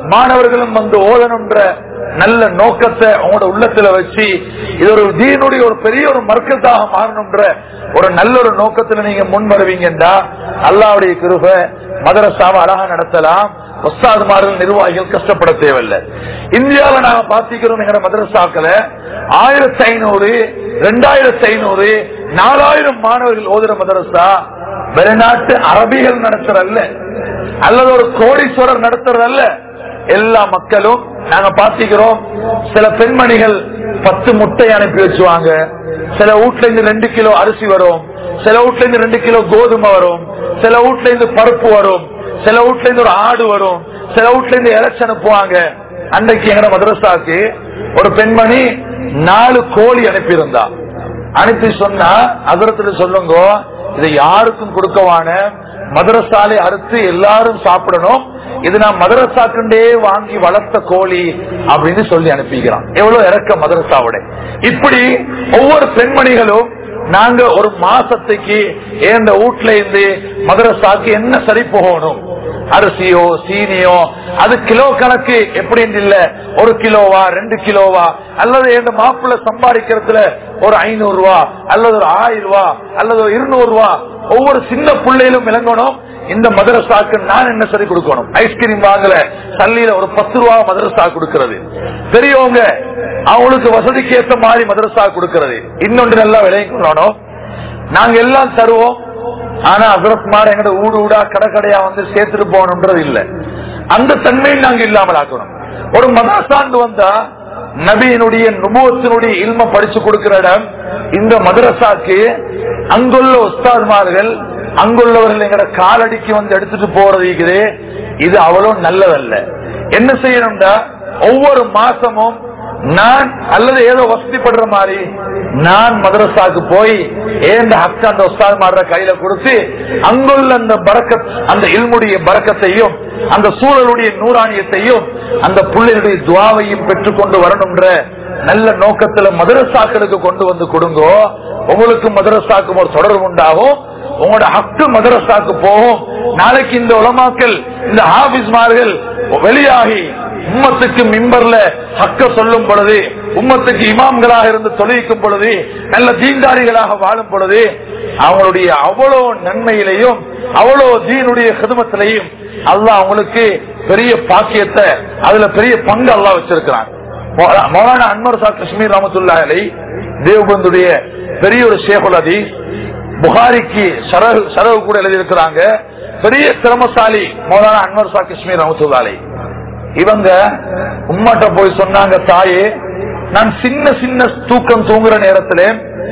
மாணவர்களும் வந்து ஓதணுன்ற நல்ல நோக்கத்தை உங்களோட உள்ளத்துல வச்சு இது ஒரு தீனுடைய ஒரு பெரிய ஒரு மர்க்கத்தாக மாறணும்ன்ற ஒரு நல்ல ஒரு நோக்கத்துல நீங்க முன் வருவீங்கன்றா அல்லாவுடைய கிருப மதரசாவை அழகா நடத்தலாம் ஒஸ்தாதுமார்கள் நிர்வாகிகள் கஷ்டப்பட தேவையில்லை இந்தியாவில நாங்க பாத்திக்கிறோம் எங்க மதரசாக்களை ஆயிரத்தி ஐநூறு ரெண்டாயிரத்தி ஐநூறு நாலாயிரம் மாணவர்கள் ஓதுற மதரசா வெளிநாட்டு அரபிகள் நடத்துறல்ல அல்லது ஒரு கோடீஸ்வரர் நடத்துறதல்ல எல்லா மக்களும் நாங்க பாத்திக்கிறோம் சில பெண்மணிகள் பத்து முட்டை அனுப்பி வச்சுவாங்க சில வீட்ல இருந்து ரெண்டு கிலோ அரிசி வரும் சில வீட்ல இருந்து ரெண்டு கிலோ கோதுமை வரும் சில வீட்ல இருந்து பருப்பு வரும் சில வீட்ல இருந்து ஒரு ஆடு வரும் சில வீட்ல இருந்து இறைச்சி அனுப்புவாங்க அன்றைக்கு எங்கட மதரசாக்கு ஒரு பெண்மணி நாலு கோழி அனுப்பியிருந்தா அனுப்பி சொன்னா அதரத்துல சொல்லுங்க இதை யாருக்கும் கொடுக்கவான மதரசாலை அறுத்து எல்லாரும் சாப்பிடணும் இது நான் மதரசாக்குண்டே வாங்கி வளர்த்த கோழி அப்படின்னு சொல்லி அனுப்பிக்கிறான் எவ்வளவு இறக்க மதரசாவோட இப்படி ஒவ்வொரு பெண்மணிகளும் நாங்க ஒரு மாசத்துக்கு ஏந்த வீட்டுல இருந்து மதரசாக்கு என்ன சரி போகணும் அரிசியோ சீனியோ அது கிலோ கணக்கு எப்படின்னு இல்ல ஒரு கிலோவா ரெண்டு கிலோவா அல்லது எந்த மாப்பிள்ள சம்பாதிக்கிறதுல ஒரு ஐநூறு ரூபா அல்லது ஒரு ஆயிரம் ரூபா அல்லது ஒரு இருநூறு ரூபா ஒவ்வொரு சின்ன பிள்ளையிலும் விளங்கணும் இந்த மதரசாக்கு நான் என்ன சரி கொடுக்கணும் ஐஸ்கிரீம் வாங்கல சல்லியில ஒரு பத்து ரூபா மதரசா கொடுக்கிறது பெரியவங்க அவங்களுக்கு வசதிக்கு ஏற்ற மாதிரி மதரசா கொடுக்கிறது இன்னொன்று நல்லா விளையணும் நாங்க எல்லாம் தருவோம் ஆனா அசரத்மார் எங்கட ஊடு ஊடா கடை கடையா வந்து சேர்த்துட்டு போகணும்ன்றது இல்ல அந்த தன்மையை நாங்க இல்லாமல் ஆக்கணும் ஒரு மதரசாண்டு வந்தா நபியினுடைய நுபவத்தினுடைய இல்ம படிச்சு கொடுக்கிற இடம் இந்த மதரசாக்கு அங்குள்ள உஸ்தாத்மார்கள் அங்குள்ளவர்கள் எங்கட காலடிக்கு வந்து எடுத்துட்டு போறது இருக்குது இது அவ்வளவு நல்லதல்ல என்ன செய்யணும்டா ஒவ்வொரு மாசமும் நான் அல்லது ஏதோ வசதிப்படுற மாதிரி நான் மதரசாக்கு போய் ஏந்த ஹக்க அந்த உஸ்தாத் மாடுற கையில கொடுத்து அங்குள்ள அந்த பறக்கத் அந்த இல்முடைய பறக்கத்தையும் அந்த சூழலுடைய நூறாணியத்தையும் அந்த பிள்ளைகளுடைய துவாவையும் பெற்றுக்கொண்டு வரணும்ன்ற நல்ல நோக்கத்துல மதரசாக்களுக்கு கொண்டு வந்து கொடுங்கோ உங்களுக்கு மதரசாக்கும் ஒரு தொடர்பு உண்டாகும் உங்களோட ஹக்கு மதரசாக்கு போகும் நாளைக்கு இந்த உலமாக்கள் இந்த ஹாபிஸ்மார்கள் வெளியாகி உம்மத்துக்கு மிம்பர்ல ஹக்க சொல்லும் பொழுது உம்மத்துக்கு இமாம்களாக இருந்து தொழிலிக்கும் பொழுது நல்ல தீண்டாரிகளாக வாழும் பொழுது அவங்களுடைய அவ்வளவு நன்மையிலையும் அவ்வளவு தீனுடைய கிருமத்திலையும் அல்லாஹ் அவங்களுக்கு பெரிய பாக்கியத்தை அதுல பெரிய பங்கு அல்லாஹ் வச்சிருக்கிறான் மௌலானா அன்வர் சா காஷ்மீர் ரமத்துல்லா அலை தேவபந்துடைய பெரிய ஒரு ஷேகுல் அதீஸ் புகாரிக்கு சரவு கூட எழுதியிருக்கிறாங்க பெரிய திறமசாலி மௌலானா அன்வர் சா காஷ்மீர் ரமத்துல்லா அலை இவங்க உம்மாட்ட போய் சொன்னாங்க தாயே நான் சின்ன சின்ன தூக்கம் தூங்குற நேரத்துல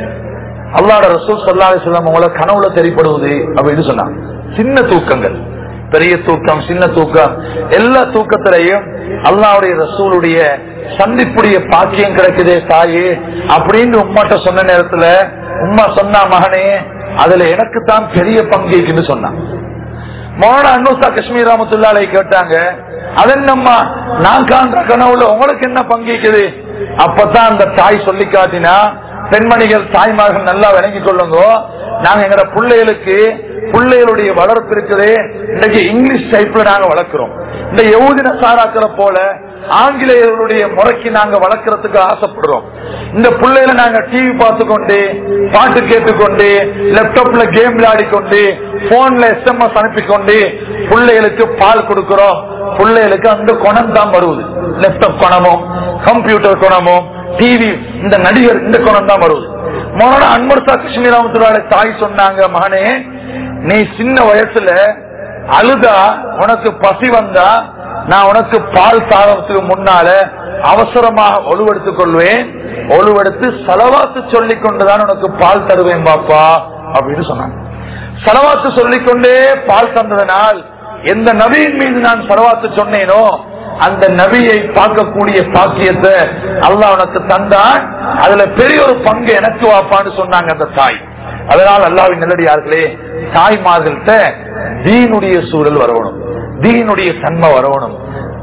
அல்லாட ரசூல் சொல்லாத சொல்லம் உங்களை கனவுல தெரிப்படுவது அப்படின்னு சொன்னாங்க சின்ன தூக்கங்கள் பெரிய தூக்கம் சின்ன தூக்கம் எல்லா தூக்கத்திலையும் அல்லாவுடைய ரசூலுடைய சந்திப்புடைய பாக்கியம் கிடைக்குதே தாயே அப்படின்னு உம்மாட்ட சொன்ன நேரத்துல உம்மா சொன்னா மகனே அதுல எனக்கு தான் பெரிய பங்கு இருக்குன்னு சொன்னான் மோன அன்னூசா காஷ்மீர் ராமத்துல்லாலை கேட்டாங்க அதென்னம்மா நான் காண்ற கனவுல உங்களுக்கு என்ன பங்கிக்குது அப்பதான் அந்த தாய் சொல்லி காட்டினா பெண்மணிகள் தாய்மார்கள் நல்லா விளங்கி கொள்ளுங்க நாங்க எங்கட பிள்ளைகளுக்கு பிள்ளைகளுடைய வளர்ப்பு இருக்குது இன்னைக்கு இங்கிலீஷ் டைப்ல நாங்க வளர்க்கிறோம் இந்த யகுதின சாராக்களை போல ஆங்கிலேயர்களுடைய முறைக்கு நாங்க வளர்க்கறதுக்கு ஆசைப்படுறோம் இந்த பிள்ளைகளை நாங்க டிவி பார்த்து கொண்டு பாட்டு கேட்டுக்கொண்டு லேப்டாப்ல கேம் விளையாடிக்கொண்டு போன்ல எஸ்எம்எஸ் அனுப்பிக்கொண்டு பிள்ளைகளுக்கு பால் கொடுக்கிறோம் பிள்ளைகளுக்கு அந்த குணம் தான் வருவது லேப்டாப் குணமும் கம்ப்யூட்டர் குணமும் டிவி இந்த நடிகர் இந்த குணம் தான் வருவது மோன அன்மர்சா கிருஷ்ணராமத்துடைய தாய் சொன்னாங்க மகனே நீ சின்ன வயசுல அழுதா உனக்கு பசி வந்தா நான் உனக்கு பால் சாதத்துக்கு முன்னால அவசரமாக ஒழுவெடுத்துக் கொள்வேன் ஒழுவெடுத்து செலவாத்து சொல்லிக் கொண்டுதான் உனக்கு பால் தருவேன் பாப்பா அப்படின்னு சொன்னாங்க செலவாத்து சொல்லிக்கொண்டே பால் தந்ததனால் எந்த நபியின் மீது நான் செலவாத்து சொன்னேனோ அந்த நபியை பார்க்கக்கூடிய பாக்கியத்தை அல்லாஹ் உனக்கு தந்தான் அதுல பெரிய ஒரு பங்கு எனக்கு வாப்பான்னு சொன்னாங்க அந்த தாய் அதனால் அல்லாவின் நல்லடியார்களே தாய்மார்கள்ட்ட தீனுடைய சூழல் வரணும் தீனுடைய தன்மை வரணும்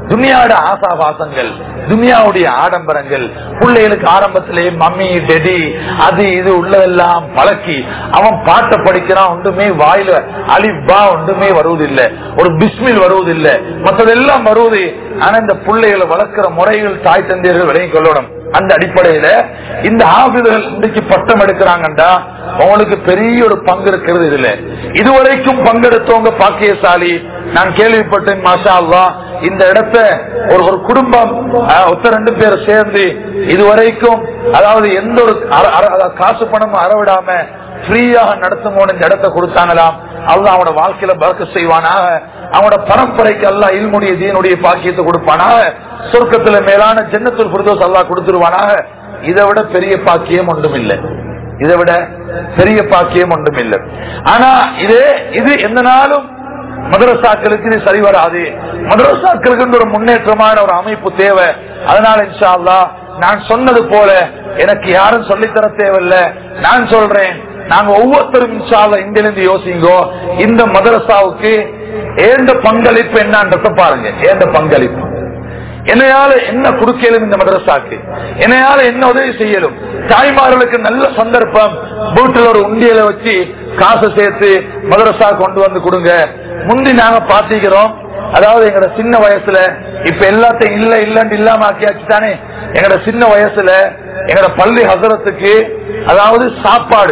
துனியாவோட ஆசாபாசங்கள் துனியாவுடைய ஆடம்பரங்கள் பிள்ளைகளுக்கு ஆரம்பத்திலே மம்மி டெடி அது இது உள்ளதெல்லாம் பழக்கி அவன் பாட்டை படிக்கிறான் ஒன்றுமே வாயில அலிபா ஒன்றுமே வருவதில்லை ஒரு பிஸ்மில் வருவதில்லை மற்றதெல்லாம் வருவது ஆனா இந்த பிள்ளைகளை வளர்க்கிற முறைகள் தாய் தந்தையர்கள் விலகி கொள்ளணும் அந்த அடிப்படையில இந்த ஆபிதர்கள் இன்றைக்கு பட்டம் எடுக்கிறாங்கண்டா அவங்களுக்கு பெரிய ஒரு பங்கு இருக்கிறது இதுல இதுவரைக்கும் பங்கெடுத்தவங்க பாக்கியசாலி நான் கேள்விப்பட்டேன் மாஷா அல்லா இந்த இடத்த ஒரு ஒரு குடும்பம் அஹ், ஒத்த ரெண்டு பேர் சேர்ந்து இதுவரைக்கும் அதாவது எந்த ஒரு அர- அர- அதாவது காசு பணம் அறவிடாம ஃப்ரீயாக நடத்துமோன்னு இந்த இடத்தை கொடுத்தாங்களாம் அல்லாஹ் அவனோட வாழ்க்கையில பறக்க செய்வானாக அவனோட பரம்பரைக்கு அல்லாஹ் இல்முடைய தீனுடைய பாக்கியத்தை கொடுப்பானாக சொர்க்கத்துல மேலான ஜன்னத்துல் புரிதோஸ் அல்லாஹ் கொடுத்துருவானாக இதை விட பெரிய பாக்கியம் ஒன்றும் இல்லை இதை விட பெரிய பாக்கியம் ஒன்றும் இல்லை ஆனா இதே இது எந்த நாளும் மதரசாக்களுக்கு இது சரி வராது மதரசாக்களுக்கு ஒரு முன்னேற்றமான ஒரு அமைப்பு தேவை அதனால இன்ஷா அல்லாஹ் நான் சொன்னது போல எனக்கு யாரும் சொல்லித்தர தேவையில்லை நான் சொல்றேன் நாங்க ஒவ்வொருத்தரும் இன்ஷா அல்லாஹ் இங்கிருந்து யோசிங்கோ இந்த மதரசாவுக்கு ஏந்த பங்களிப்பு என்னன்றத பாருங்க ஏந்த பங்களிப்பு என்னையால என்ன குறுக்கலும் இந்த மதரசாக்கு என்னையால என்ன உதவி செய்யலும் தாய்மார்களுக்கு நல்ல சந்தர்ப்பம் வீட்டுல ஒரு உண்டியலை வச்சு காசு சேர்த்து மதரசா கொண்டு வந்து கொடுங்க முந்தி நாங்க பாத்திக்கிறோம் அதாவது எங்கட சின்ன வயசுல இப்ப எல்லாத்தையும் இல்ல இல்லன்னு இல்லாம ஆக்கியாச்சு தானே எங்கட சின்ன வயசுல எங்கட பள்ளி ஹசரத்துக்கு அதாவது சாப்பாடு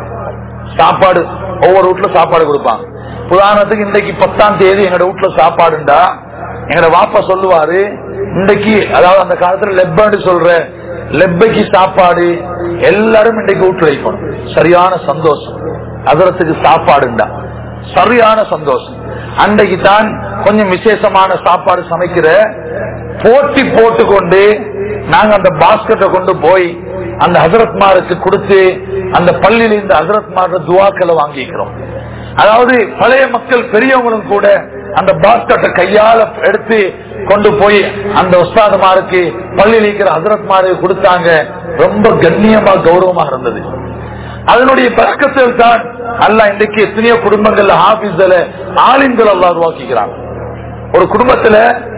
சாப்பாடு ஒவ்வொரு வீட்டுல சாப்பாடு கொடுப்பாங்க உதாரணத்துக்கு இன்றைக்கு பத்தாம் தேதி எங்கட வீட்டுல சாப்பாடுண்டா எங்கட வாப்பா சொல்லுவாரு இன்றைக்கு அதாவது அந்த காலத்துல லெப்பன்னு சொல்ற லெப்பைக்கு சாப்பாடு எல்லாரும் இன்றைக்கு வீட்டுல வைக்கணும் சரியான சந்தோஷம் அதரத்துக்கு சாப்பாடுண்டா சரியான சந்தோஷம் அன்றைக்கு தான் கொஞ்சம் விசேஷமான சாப்பாடு சமைக்கிற போட்டி போட்டுக்கொண்டு நாங்க அந்த பாஸ்கெட்டை கொண்டு போய் அந்த ஹசரத்மாருக்கு கொடுத்து அந்த பள்ளியில இந்த ஹசரத்மார துவாக்களை வாங்கிக்கிறோம் அதாவது பழைய மக்கள் பெரியவங்களும் கூட அந்த பாஸ்கெட்டை கையால எடுத்து கொண்டு போய் அந்த உஸ்தாதுமாருக்கு பள்ளியில் இருக்கிற ஹசரத்மாருக்கு கொடுத்தாங்க ரொம்ப கண்ணியமா கௌரவமா இருந்தது அதனுடைய பழக்கத்தில் தான் அல்ல இன்றைக்கு எத்தனையோ குடும்பங்கள்ல ஆபீஸ்ல ஆலிம்கள் அல்லா உருவாக்கிக்கிறாங்க ஒரு குடும்பத்துல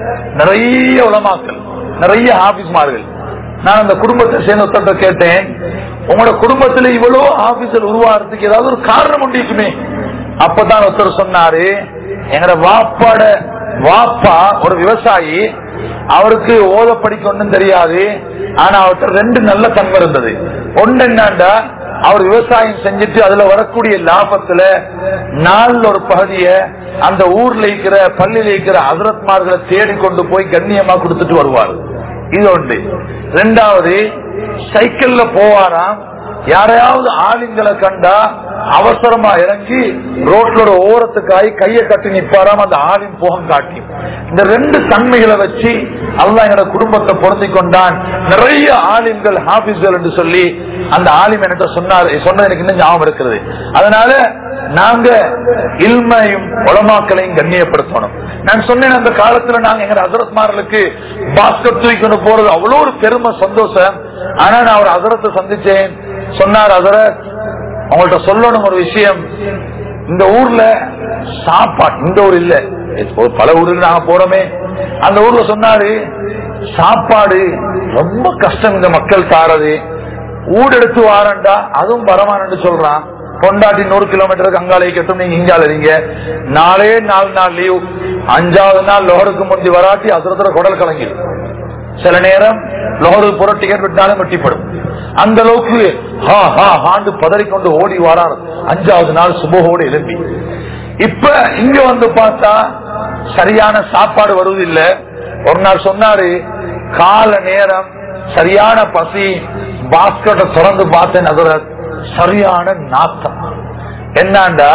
நிறைய உலமாக்கள் நிறைய ஆபீஸ்மார்கள் நான் அந்த குடும்பத்தை சேர்ந்த ஒருத்தர்ட்ட கேட்டேன் உங்களோட குடும்பத்துல இவ்வளவு ஆபீஸர் உருவாகிறதுக்கு ஏதாவது ஒரு காரணம் உண்டிக்குமே அப்பதான் ஒருத்தர் சொன்னாரு எங்கட வாப்பாட வாப்பா ஒரு விவசாயி அவருக்கு ஓத படிக்க ஒண்ணும் தெரியாது ஆனா அவர்கிட்ட ரெண்டு நல்ல தன்மை இருந்தது ஒன்று என்னண்டா அவர் விவசாயம் செஞ்சுட்டு அதுல வரக்கூடிய லாபத்துல நாள்ல ஒரு பகுதிய அந்த ஊர்ல இருக்கிற பள்ளியில இருக்கிற அசரத்மார்களை தேடி கொண்டு போய் கண்ணியமா கொடுத்துட்டு வருவார் இது ஒன்று ரெண்டாவது சைக்கிள்ல போவாராம் யாரையாவது ஆளுங்களை கண்டா அவசரமா இறங்கி ரோட்ல ஒரு ஓரத்துக்காய் கையை கட்டி நிப்பாராம் அந்த ஆளின் போகம் காட்டி இந்த ரெண்டு தன்மைகளை வச்சு அல்லா எங்களோட குடும்பத்தை பொருந்தி கொண்டான் நிறைய ஆலிம்கள் ஹாபிஸ்கள் என்று சொல்லி அந்த ஆலிம் என்கிட்ட சொன்னார் சொன்னது எனக்கு இன்னும் ஞாபகம் இருக்கிறது அதனால நாங்க இல்மையும் உலமாக்களையும் கண்ணியப்படுத்தணும் நான் சொன்னேன் அந்த காலத்துல நாங்க எங்க அசரத்மார்களுக்கு பாஸ்கட் தூக்கி கொண்டு போறது அவ்வளவு ஒரு பெருமை சந்தோஷம் ஆனா நான் ஒரு அசரத்தை சந்திச்சேன் சொன்னார் அசரத் அவங்கள்ட்ட சொல்லணும் ஒரு விஷயம் இந்த ஊர்ல சாப்பாடு இந்த ஊர் இல்ல ஒரு பல ஊருக்கு நாங்க போறோமே அந்த ஊர்ல சொன்னாரு சாப்பாடு ரொம்ப கஷ்டம் இந்த மக்கள் தாரது ஊடெடுத்து வாரண்டா அதுவும் பரமானு சொல்றான் கொண்டாட்டி நூறு கிலோமீட்டருக்கு அங்காலே கட்டும் நீங்க இங்கால இருங்க நாலே நாலு நாள் லீவ் அஞ்சாவது நாள் லோகருக்கு முந்தி வராட்டி அசுரத்துல குடல் கலங்கிடும் சில நேரம் லோகருக்கு புற டிக்கெட் விட்டாலும் வெட்டிப்படும் அந்த அளவுக்கு ஹா ஹா ஹாண்டு பதறிக்கொண்டு ஓடி வரார் அஞ்சாவது நாள் சுபகோடு எழுப்பி இப்ப இங்க வந்து பார்த்தா சரியான சாப்பாடு வருவதில்லை ஒரு நாள் சொன்னாரு கால நேரம் சரியான பசி பாஸ்கெட்டை திறந்து பார்த்தேன் அதுல சரியான நாத்தம் என்னண்டா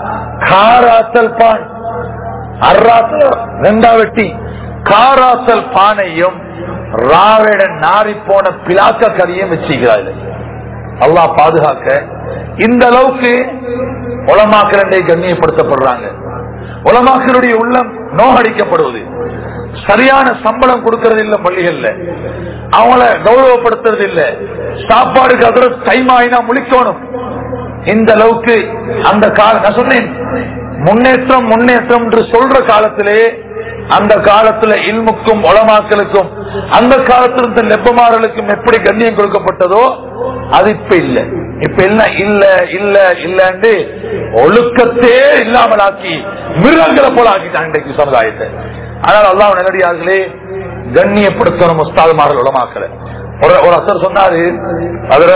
காராத்தல் பான் அர்ராத்தல் ரெண்டா வெட்டி காராத்தல் பானையும் ராவேட நாரி போன பிளாக்க கறியும் வச்சுக்கிறாள் அல்லாஹ் பாதுகாக்க இந்த அளவுக்கு உலமாக்களே கண்ணியப்படுத்தப்படுறாங்க உலமாக்களுடைய உள்ளம் நோகடிக்கப்படுவது சரியான சம்பளம் கொடுக்கறது இல்ல பள்ளிகள்ல அவங்கள கௌரவப்படுத்துறது இல்ல சாப்பாடுக்கு அதோட டைம் ஆயினா முழிக்கணும் இந்த அளவுக்கு அந்த கால நான் சொன்னேன் முன்னேற்றம் முன்னேற்றம் என்று சொல்ற காலத்திலே அந்த காலத்துல இல்முக்கும் உளமாக்களுக்கும் அந்த காலத்துல இருந்த லெப்பமார்களுக்கும் எப்படி கண்ணியம் கொடுக்கப்பட்டதோ அது இப்ப இல்ல இப்ப என்ன இல்ல இல்ல இல்லன்னு ஒழுக்கத்தே இல்லாமலாக்கி மிருகங்களை போல ஆக்கிட்டாங்க இன்றைக்கு சமுதாயத்தை ஆனால் அல்லாஹ் நேரடியார்களே கண்ணியப்படுத்தணும் முஸ்தாதுமார்கள் உலமாக்கல ஒரு ஒரு அசர் சொன்னாரு அதுல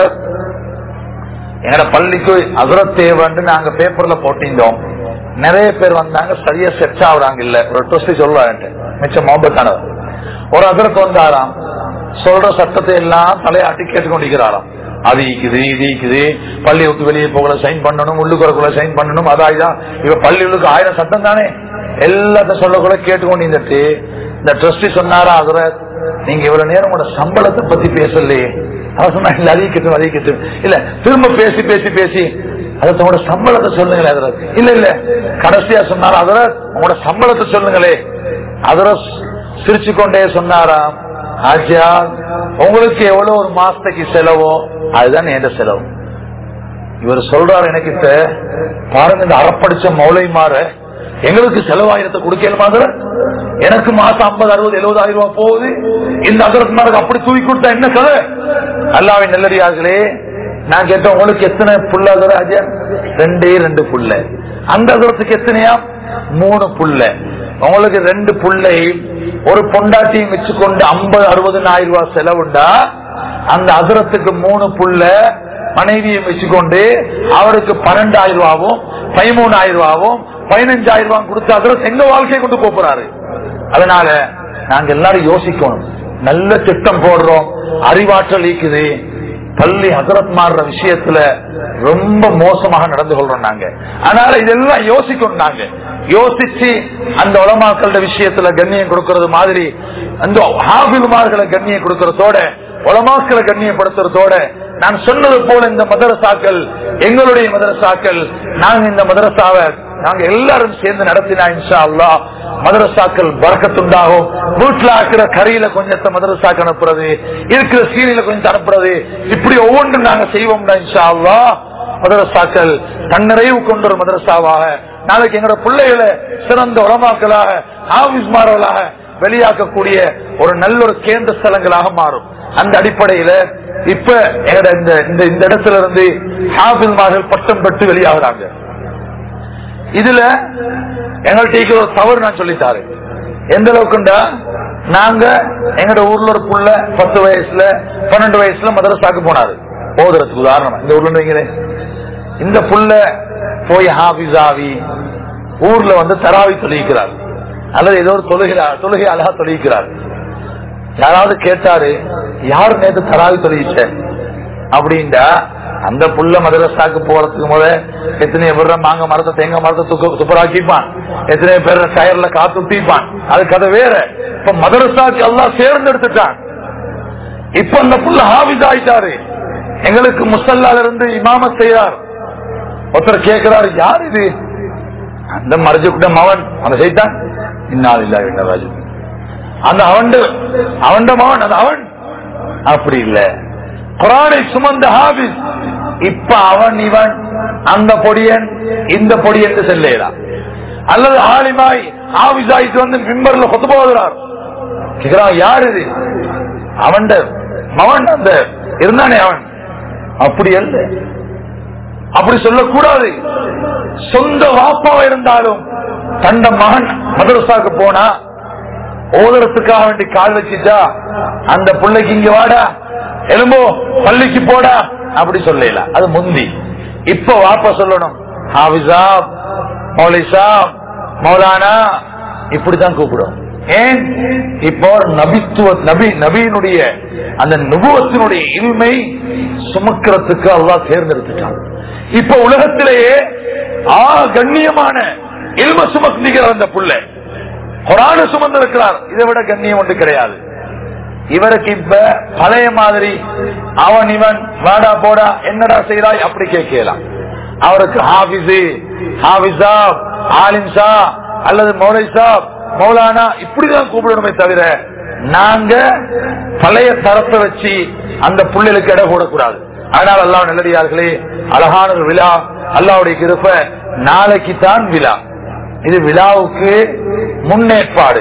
எங்கட பள்ளிக்கு அசுரத் தேவைன்னு நாங்க பேப்பர்ல போட்டிருந்தோம் நிறைய பேர் வந்தாங்க சரியா செட் ஆகுறாங்க இல்ல ஒரு ட்ரஸ்டி சொல்லுவாங்க மிச்சம் மோபத்தானவர் ஒரு அசுரத்து வந்தாராம் சொல்ற சட்டத்தை எல்லாம் தலையாட்டி கேட்டுக்கொண்டிருக்கிறாராம் அது இருக்குது இது இருக்குது பள்ளி விட்டு வெளியே போகல சைன் பண்ணணும் உள்ளுக்குறக்குள்ள சைன் பண்ணணும் அதாயிதான் இவ பள்ளிகளுக்கு ஆயிரம் சட்டம் தானே எல்லாத்தையும் சொல்லக்கூட கேட்டுக்கொண்டிருந்துட்டு இந்த ட்ரஸ்டி சொன்னாரா அதுல நீங்க இவ்வளவு நேரம் உங்களோட சம்பளத்தை பத்தி பேசலையே அவர் சொன்னா இல்ல அதிகட்டும் அதிகட்டும் இல்ல திரும்ப பேசி பேசி பேசி அதை உங்களோட சம்பளத்தை சொல்லுங்களே அதுல இல்ல இல்ல கடைசியா சொன்னாரா அதுல உங்களோட சம்பளத்தை சொல்லுங்களே அதுல சிரிச்சு கொண்டே சொன்னாராம் ஆஜா உங்களுக்கு எவ்வளவு ஒரு மாசத்துக்கு செலவோ அதுதான் என் செலவு இவர் சொல்றாரு எனக்கு இப்ப பாருங்க இந்த அறப்படிச்ச மௌலை மாற எங்களுக்கு செலவாயிரத்தை கொடுக்கல மாதிரி எனக்கு மாசம் ஐம்பது அறுபது எழுபதாயிரம் ரூபாய் போகுது இந்த அகரத்மாருக்கு அப்படி தூக்கி கொடுத்தா என்ன கதை அல்லாவின் நெல்லடியார்களே நான் கேட்டேன் உங்களுக்கு எத்தனை புள்ள ராஜா ரெண்டே ரெண்டு புள்ள அந்த அகரத்துக்கு எத்தனையா மூணு புள்ள உங்களுக்கு ரெண்டு புள்ளை ஒரு பொண்டாட்டியும் வச்சுக்கொண்டு ஐம்பது அறுபதுனாயிரம் ரூபாய் செலவுண்டா அந்த அகரத்துக்கு மூணு புள்ள மனைவியை வச்சுக்கொண்டு அவருக்கு பன்னெண்டாயிரம் ரூபாவும் பதிமூணாயிரம் ரூபாவும் பதினஞ்சாயிரம் ரூபாய் கொடுத்து அதில் எங்க வாழ்க்கையை கொண்டு போறாரு அதனால நாங்க எல்லாரும் யோசிக்கணும் நல்ல திட்டம் போடுறோம் அறிவாற்றல் ஈக்குது பள்ளி ஹசரத் மாறுற விஷயத்துல ரொம்ப மோசமாக நடந்து கொள்றோம் நாங்க அதனால இதெல்லாம் யோசிக்கணும் நாங்க யோசிச்சு அந்த உலமாக்கள விஷயத்துல கண்ணியம் கொடுக்கறது மாதிரி அந்த ஹாபில்மார்களை கண்ணியம் கொடுக்கறதோட உலமாக்களை கண்ணியப்படுத்துறதோட நான் சொன்னது போல இந்த மதரசாக்கள் எங்களுடைய மதரசாக்கள் நாங்க இந்த மதரசாவை நாங்க எல்லாரும் சேர்ந்து நடத்தினா இன்ஷா அல்லா மதரசாக்கள் பறக்கத்துண்டாகும் வீட்டுல ஆக்கிற கரையில கொஞ்சத்தை மதரசாக்கு அனுப்புறது இருக்கிற சீனில கொஞ்சம் அனுப்புறது இப்படி ஒவ்வொன்றும் நாங்க செய்வோம்டா இன்ஷா அல்லா மதரசாக்கள் தன்னிறைவு கொண்ட ஒரு மதரசாவாக நாளைக்கு எங்களோட பிள்ளைகளை சிறந்த உலமாக்களாக ஆபிஸ்மார்களாக வெளியாக்கக்கூடிய ஒரு நல்ல ஒரு கேந்திர ஸ்தலங்களாக மாறும் அந்த அடிப்படையில இப்ப எங்கட இந்த இந்த இந்த இடத்துல இருந்து ஹாபில்மார்கள் பட்டம் பெற்று வெளியாகிறாங்க இதுல எங்கள்கிட்ட ஒரு தவறு நான் சொல்லித்தாரு எந்த அளவுக்குண்டா நாங்க எங்கட ஊர்ல ஒரு புள்ள பத்து வயசுல பன்னெண்டு வயசுல மதரசாக்கு போனாரு போதுறதுக்கு உதாரணம் இந்த ஊர்ல வைக்கிறேன் இந்த புள்ள போய் ஹாபிஸ் ஆவி ஊர்ல வந்து தராவி தொழிக்கிறார் அல்லது ஏதோ ஒரு தொழுகிறார் தொழுகை அழகா தொழிக்கிறார் யாராவது கேட்டாரு யாரு நேற்று தராவி தொழிச்ச அப்படின்டா அந்த புள்ள மதரசாக்கு போறதுக்கு முத எத்தனை பேர் மாங்க மரத்தை தேங்காய் மரத்தை துக்க துப்பராக்கிப்பான் எத்தனை பேர் டயர்ல காத்து ஊத்திப்பான் அது கதை வேற இப்ப மதரசாக்கு எல்லாம் சேர்ந்தெடுத்துட்டான் இப்ப அந்த புள்ள ஹாபிஸ் ஆயிட்டாரு எங்களுக்கு முசல்லால இருந்து இமாம செய்யார் ஒருத்தர் கேட்கிறாரு யார் இது அந்த மறைஞ்சுக்கிட்ட மவன் அந்த செய்தான் இன்னால் இல்ல ராஜு அந்த அவன் அவன் மவன் அது அவன் அப்படி இல்ல குரானை சுமந்த ஹாபிஸ் இப்ப அவன் இவன் அந்த பொடியன் இந்த பொடியன் செல்லேடா அல்லது ஆலிமாய் ஆபிஸ் ஆயிட்டு வந்து மிம்பர்ல கொத்து போகிறார் கேக்குறான் யார் இது அவன் மவன் அந்த இருந்தானே அவன் அப்படி அல்ல அப்படி சொல்லக்கூடாது சொந்த வாப்பாவா இருந்தாலும் தந்த மகன் மதரசாக்கு போனா ஓதுறதுக்காக வேண்டி கால் வச்சுட்டா அந்த பிள்ளைக்கு இங்க வாடா எலும்போ பள்ளிக்கு போடா அப்படி சொல்லல அது முந்தி இப்ப வாப்பா சொல்லணும் ஹாபிசா மௌலிசா மௌலானா இப்படித்தான் கூப்பிடும் ஏன் இப்போ நபித்துவ நபி நபியினுடைய அந்த நுபுவத்தினுடைய இன்மை சுமக்கிறதுக்கு அல்லா தேர்ந்தெடுத்துட்டான் இப்ப உலகத்திலேயே ஆ கண்ணியமான இல்ம சுமக்குகிறார் அந்த புள்ள குரான சுமந்து இருக்கிறார் இதை விட கண்ணியம் ஒன்று கிடையாது இவருக்கு இப்ப பழைய மாதிரி அவன் இவன் வாடா போடா என்னடா செய்யறாய் அப்படி கேட்கலாம் அவருக்கு ஹாபிஸு ஹாபிஸா ஆலிம்சா அல்லது மௌலை சாப் மௌலானா இப்படிதான் கூப்பிடணுமே தவிர நாங்க பழைய தரத்தை வச்சு அந்த புள்ளைகளுக்கு இடம் போடக்கூடாது அதனால் அல்லா நல்லடியார்களே அழகான ஒரு விழா அல்லாவுடைய கிருப்ப நாளைக்கு தான் விழா இது விழாவுக்கு முன்னேற்பாடு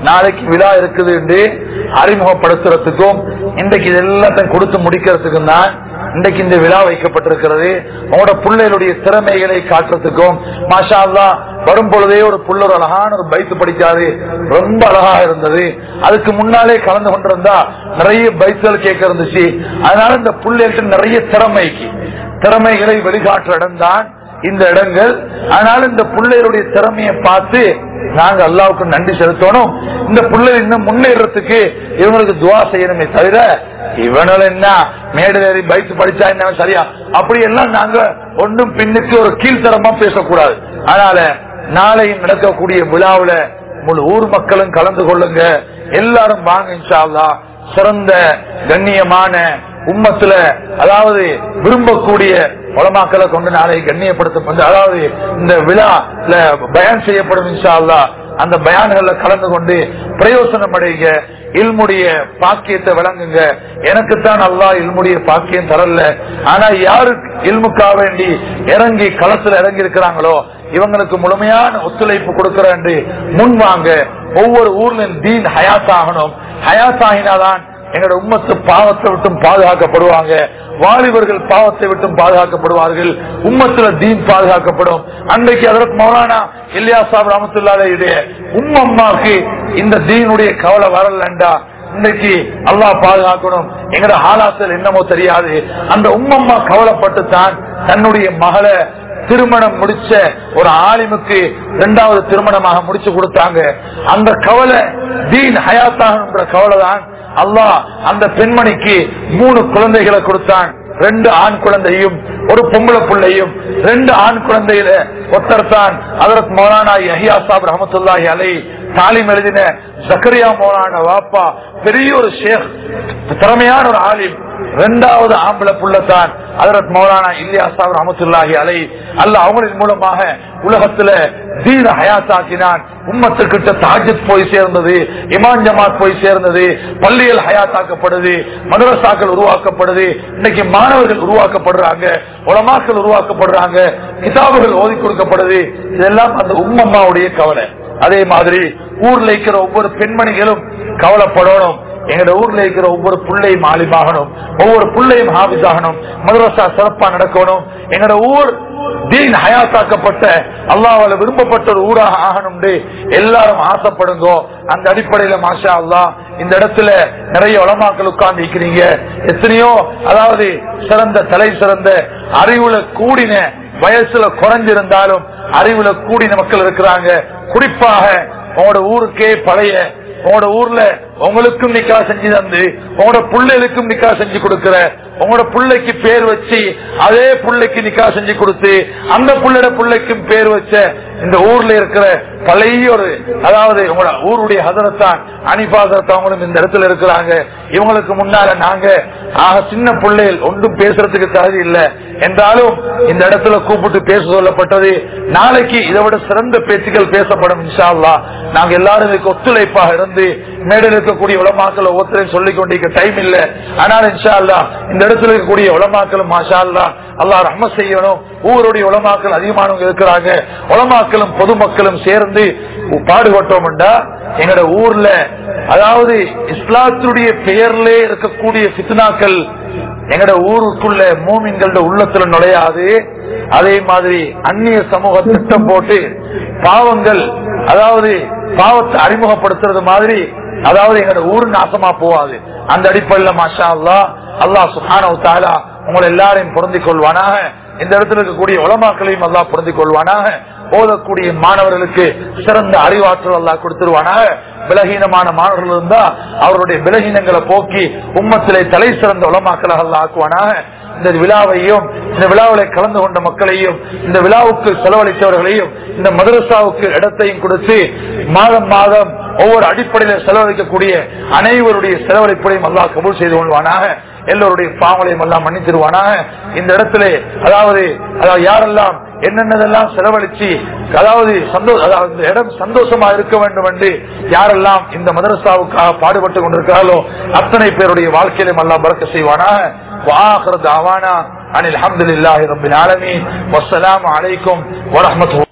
நாளைக்கு விழா இருக்குது என்று அறிமுகப்படுத்துறதுக்கும் இன்றைக்கு இது எல்லாத்தையும் கொடுத்து முடிக்கிறதுக்கும் தான் இன்றைக்கு இந்த விழா வைக்கப்பட்டிருக்கிறது உங்களோட பிள்ளைகளுடைய திறமைகளை காட்டுறதுக்கும் மாஷா அல்லா வரும் பொழுதே ஒரு புள்ள ஒரு அழகான ஒரு பைத்து படிச்சாரு ரொம்ப அழகா இருந்தது அதுக்கு முன்னாலே கலந்து கொண்டிருந்தா நிறைய பைத்துகள் கேட்க இருந்துச்சு அதனால இந்த பிள்ளைகளுக்கு நிறைய திறமைக்கு திறமைகளை வெளிக்காட்டுற இடம் தான் இந்த இடங்கள் ஆனால் இந்த பிள்ளைகளுடைய திறமையை பார்த்து நாங்க அல்லாவுக்கு நன்றி செலுத்தணும் இந்த பிள்ளை இன்னும் முன்னேறதுக்கு இவங்களுக்கு துவா செய்யணுமே தவிர இவனால என்ன மேடலேறி பைக் படிச்சா என்ன சரியா அப்படி எல்லாம் நாங்க ஒன்றும் பின்னுக்கு ஒரு கீழ்த்தரமா பேசக்கூடாது அதனால நாளை நடக்கக்கூடிய விழாவுல முழு ஊர் மக்களும் கலந்து கொள்ளுங்க எல்லாரும் வாங்க இன்ஷா அல்லாஹ் சிறந்த கண்ணியமான உம்மத்துல அதாவது விரும்பக்கூடிய உலமாக்களை கொண்டு நாளை கண்ணியப்படுத்த அதாவது இந்த விழால பயன் செய்யப்படும் இன்ஷா அல்லாஹ் அந்த பயான்கள்ல கலந்து கொண்டு பிரயோசனம் அடைங்க இல்முடைய பாக்கியத்தை விளங்குங்க எனக்குத்தான் அல்லாஹ் இல்முடைய பாக்கியம் தரல ஆனா யாரு இல்முக்காக வேண்டி இறங்கி களத்துல இறங்கி இருக்கிறாங்களோ இவங்களுக்கு முழுமையான ஒத்துழைப்பு கொடுக்கிறேன் முன் வாங்க ஒவ்வொரு ஊர்ல தீன் ஹயாத் ஆகணும் ஹயாத் ஆகினாதான் எங்களோட உம்மத்து பாவத்தை விட்டும் பாதுகாக்கப்படுவாங்க வாலிபர்கள் பாவத்தை விட்டும் பாதுகாக்கப்படுவார்கள் உம்மத்துல தீன் பாதுகாக்கப்படும் அன்றைக்கு அதற்கு மௌலானா இல்லியா சாப் ரமத்துல்லாடைய உம்மம்மாக்கு இந்த தீனுடைய கவலை வரலண்டா இன்னைக்கு அல்லாஹ் பாதுகாக்கணும் எங்கட ஆலாசல் என்னமோ தெரியாது அந்த உம்மம்மா கவலைப்பட்டு தான் தன்னுடைய மகளை திருமணம் முடிச்ச ஒரு ஆலிமுக்கு இரண்டாவது திருமணமாக முடிச்சு கொடுத்தாங்க அந்த கவலை தீன் ஹயாத்தாகன்ற கவலை தான் அல்லாஹ் அந்த பெண்மணிக்கு மூணு குழந்தைகளை கொடுத்தான் ரெண்டு ஆண் குழந்தையும் ஒரு பொம்பளை பிள்ளையும் ரெண்டு ஆண் குழந்தையில ஒத்தர்தான் அதற்கு மௌலானா யஹியா சாப் ரஹமத்துல்லாஹி அலை தாலிம் எழுதின ஜக்கரியா மௌலான வாப்பா பெரிய ஒரு ஷேக் திறமையான ஒரு ஆலிம் ரெண்டாவது ஆம்பளை புள்ளத்தான் அதரத் மௌலானா இல்லியா சாப் ரஹமத்துல்லாஹி அலை அல்ல அவங்களின் மூலமாக உலகத்துல தீன ஹயாத்தாக்கினான் உம்மத்துக்கிட்ட தாஜத் போய் சேர்ந்தது இமான் ஜமாத் போய் சேர்ந்தது பள்ளிகள் ஹயாத்தாக்கப்படுது மதரசாக்கள் உருவாக்கப்படுது இன்னைக்கு மாணவர்கள் உருவாக்கப்படுறாங்க உலமாக்கள் உருவாக்கப்படுறாங்க கிதாபுகள் ஓதி கொடுக்கப்படுது இதெல்லாம் அந்த உம்மம்மாவுடைய கவலை அதே மாதிரி ஊர்ல இருக்கிற ஒவ்வொரு பெண்மணிகளும் கவலைப்படணும் எங்க ஊர்ல இருக்கிற ஒவ்வொரு பிள்ளையும் ஆலிமாகணும் ஒவ்வொரு பிள்ளையும் ஹாபிஸ் ஆகணும் மதரசா சிறப்பா நடக்கணும் எங்கட ஊர் தீன் ஹயாத்தாக்கப்பட்ட அல்லாவால விரும்பப்பட்ட ஒரு ஊராக ஆகணும் எல்லாரும் ஆசைப்படுங்க அந்த அடிப்படையில மாஷா அல்லா இந்த இடத்துல நிறைய உளமாக்கள் உட்கார்ந்து இருக்கிறீங்க எத்தனையோ அதாவது சிறந்த தலை சிறந்த அறிவுல கூடின வயசுல குறைஞ்சிருந்தாலும் அறிவுல கூடின மக்கள் இருக்கிறாங்க குறிப்பாக உங்களோட ஊருக்கே பழைய உங்களோட ஊர்ல உங்களுக்கும் நிக்கா செஞ்சு தந்து உங்களோட பிள்ளைகளுக்கும் நிக்கா செஞ்சு கொடுக்கிற உங்களோட பிள்ளைக்கு பேர் வச்சு அதே பிள்ளைக்கு நிக்கா செஞ்சு கொடுத்து அந்த பிள்ளைட பிள்ளைக்கும் பேர் வச்ச இந்த ஊர்ல இருக்கிற பழைய ஒரு அதாவது உங்களோட ஊருடைய ஹதரத்தான் அனிபாசரத்தை அவங்களும் இந்த இடத்துல இருக்கிறாங்க இவங்களுக்கு முன்னால நாங்க ஆக சின்ன பிள்ளைகள் ஒன்றும் பேசுறதுக்கு தகுதி இல்லை என்றாலும் இந்த இடத்துல கூப்பிட்டு பேச சொல்லப்பட்டது நாளைக்கு இதை விட சிறந்த பேச்சுக்கள் பேசப்படும் இன்ஷா அல்லா நாங்க எல்லாரும் இதுக்கு ஒத்துழைப்பாக இருந்து மேடையில் இருக்கக்கூடிய உலமாக்கள் ஒவ்வொருத்தரையும் சொல்லிக் கொண்டிருக்க டைம் இல்ல ஆனால் இன்ஷா அல்லா இந்த இடத்துல இருக்கக்கூடிய உலமாக்களும் மாஷா அல்லா அல்லா ரஹ்ம செய்யணும் ஊருடைய உலமாக்கள் அதிகமானவங்க இருக்கிறாங்க உலமாக்களும் பொதுமக்களும் சேர்ந்து பாடுபட்டோம்டா எங்கட ஊர்ல அதாவது இஸ்லாத்துடைய பெயர்ல இருக்கக்கூடிய சித்னாக்கள் எங்கட ஊருக்குள்ள மூமின்களோட உள்ளத்துல நுழையாது அதே மாதிரி அந்நிய சமூக திட்டம் போட்டு பாவங்கள் அதாவது பாவத்தை அறிமுகப்படுத்துறது மாதிரி அதாவது எங்களோட ஊரு நாசமா போவாது அந்த அடிப்படையில மாஷா அல்லா அல்லா சுஹானோ தாலா உங்களை எல்லாரையும் பொருந்திக் கொள்வானாக இந்த இடத்துல இருக்கக்கூடிய உலமாக்களையும் அல்லா பொருந்திக் கொள்வானாக ஓதக்கூடிய மாணவர்களுக்கு சிறந்த அறிவாற்றல் அல்லா கொடுத்துருவானாக விலகீனமான மாணவர்கள் இருந்தா அவருடைய விலகீனங்களை போக்கி உம்மத்திலே தலை சிறந்த உலமாக்களாக அல்லா ஆக்குவானாக இந்த விழாவையும் இந்த விழாவில் கலந்து கொண்ட மக்களையும் இந்த விழாவுக்கு செலவழித்தவர்களையும் இந்த மதரசாவுக்கு இடத்தையும் கொடுத்து மாதம் மாதம் ஒவ்வொரு அடிப்படையில் செலவழிக்கக்கூடிய அனைவருடைய செலவழிப்பையும் அல்லா கபூல் செய்து கொள்வானாக எல்லோருடைய பாவங்களையும் எல்லாம் மன்னித்திருவானாக இந்த இடத்துல அதாவது அதாவது யாரெல்லாம் என்னென்னதெல்லாம் செலவழிச்சு அதாவது சந்தோஷ அதாவது இந்த இடம் சந்தோஷமா இருக்க வேண்டும் என்று யாரெல்லாம் இந்த மதரசாவுக்காக பாடுபட்டு கொண்டிருக்கிறார்களோ அத்தனை பேருடைய வாழ்க்கையிலும் எல்லாம் பறக்க செய்வானாக وآخر دعوانا عن الحمد لله رب العالمين والسلام عليكم ورحمة الله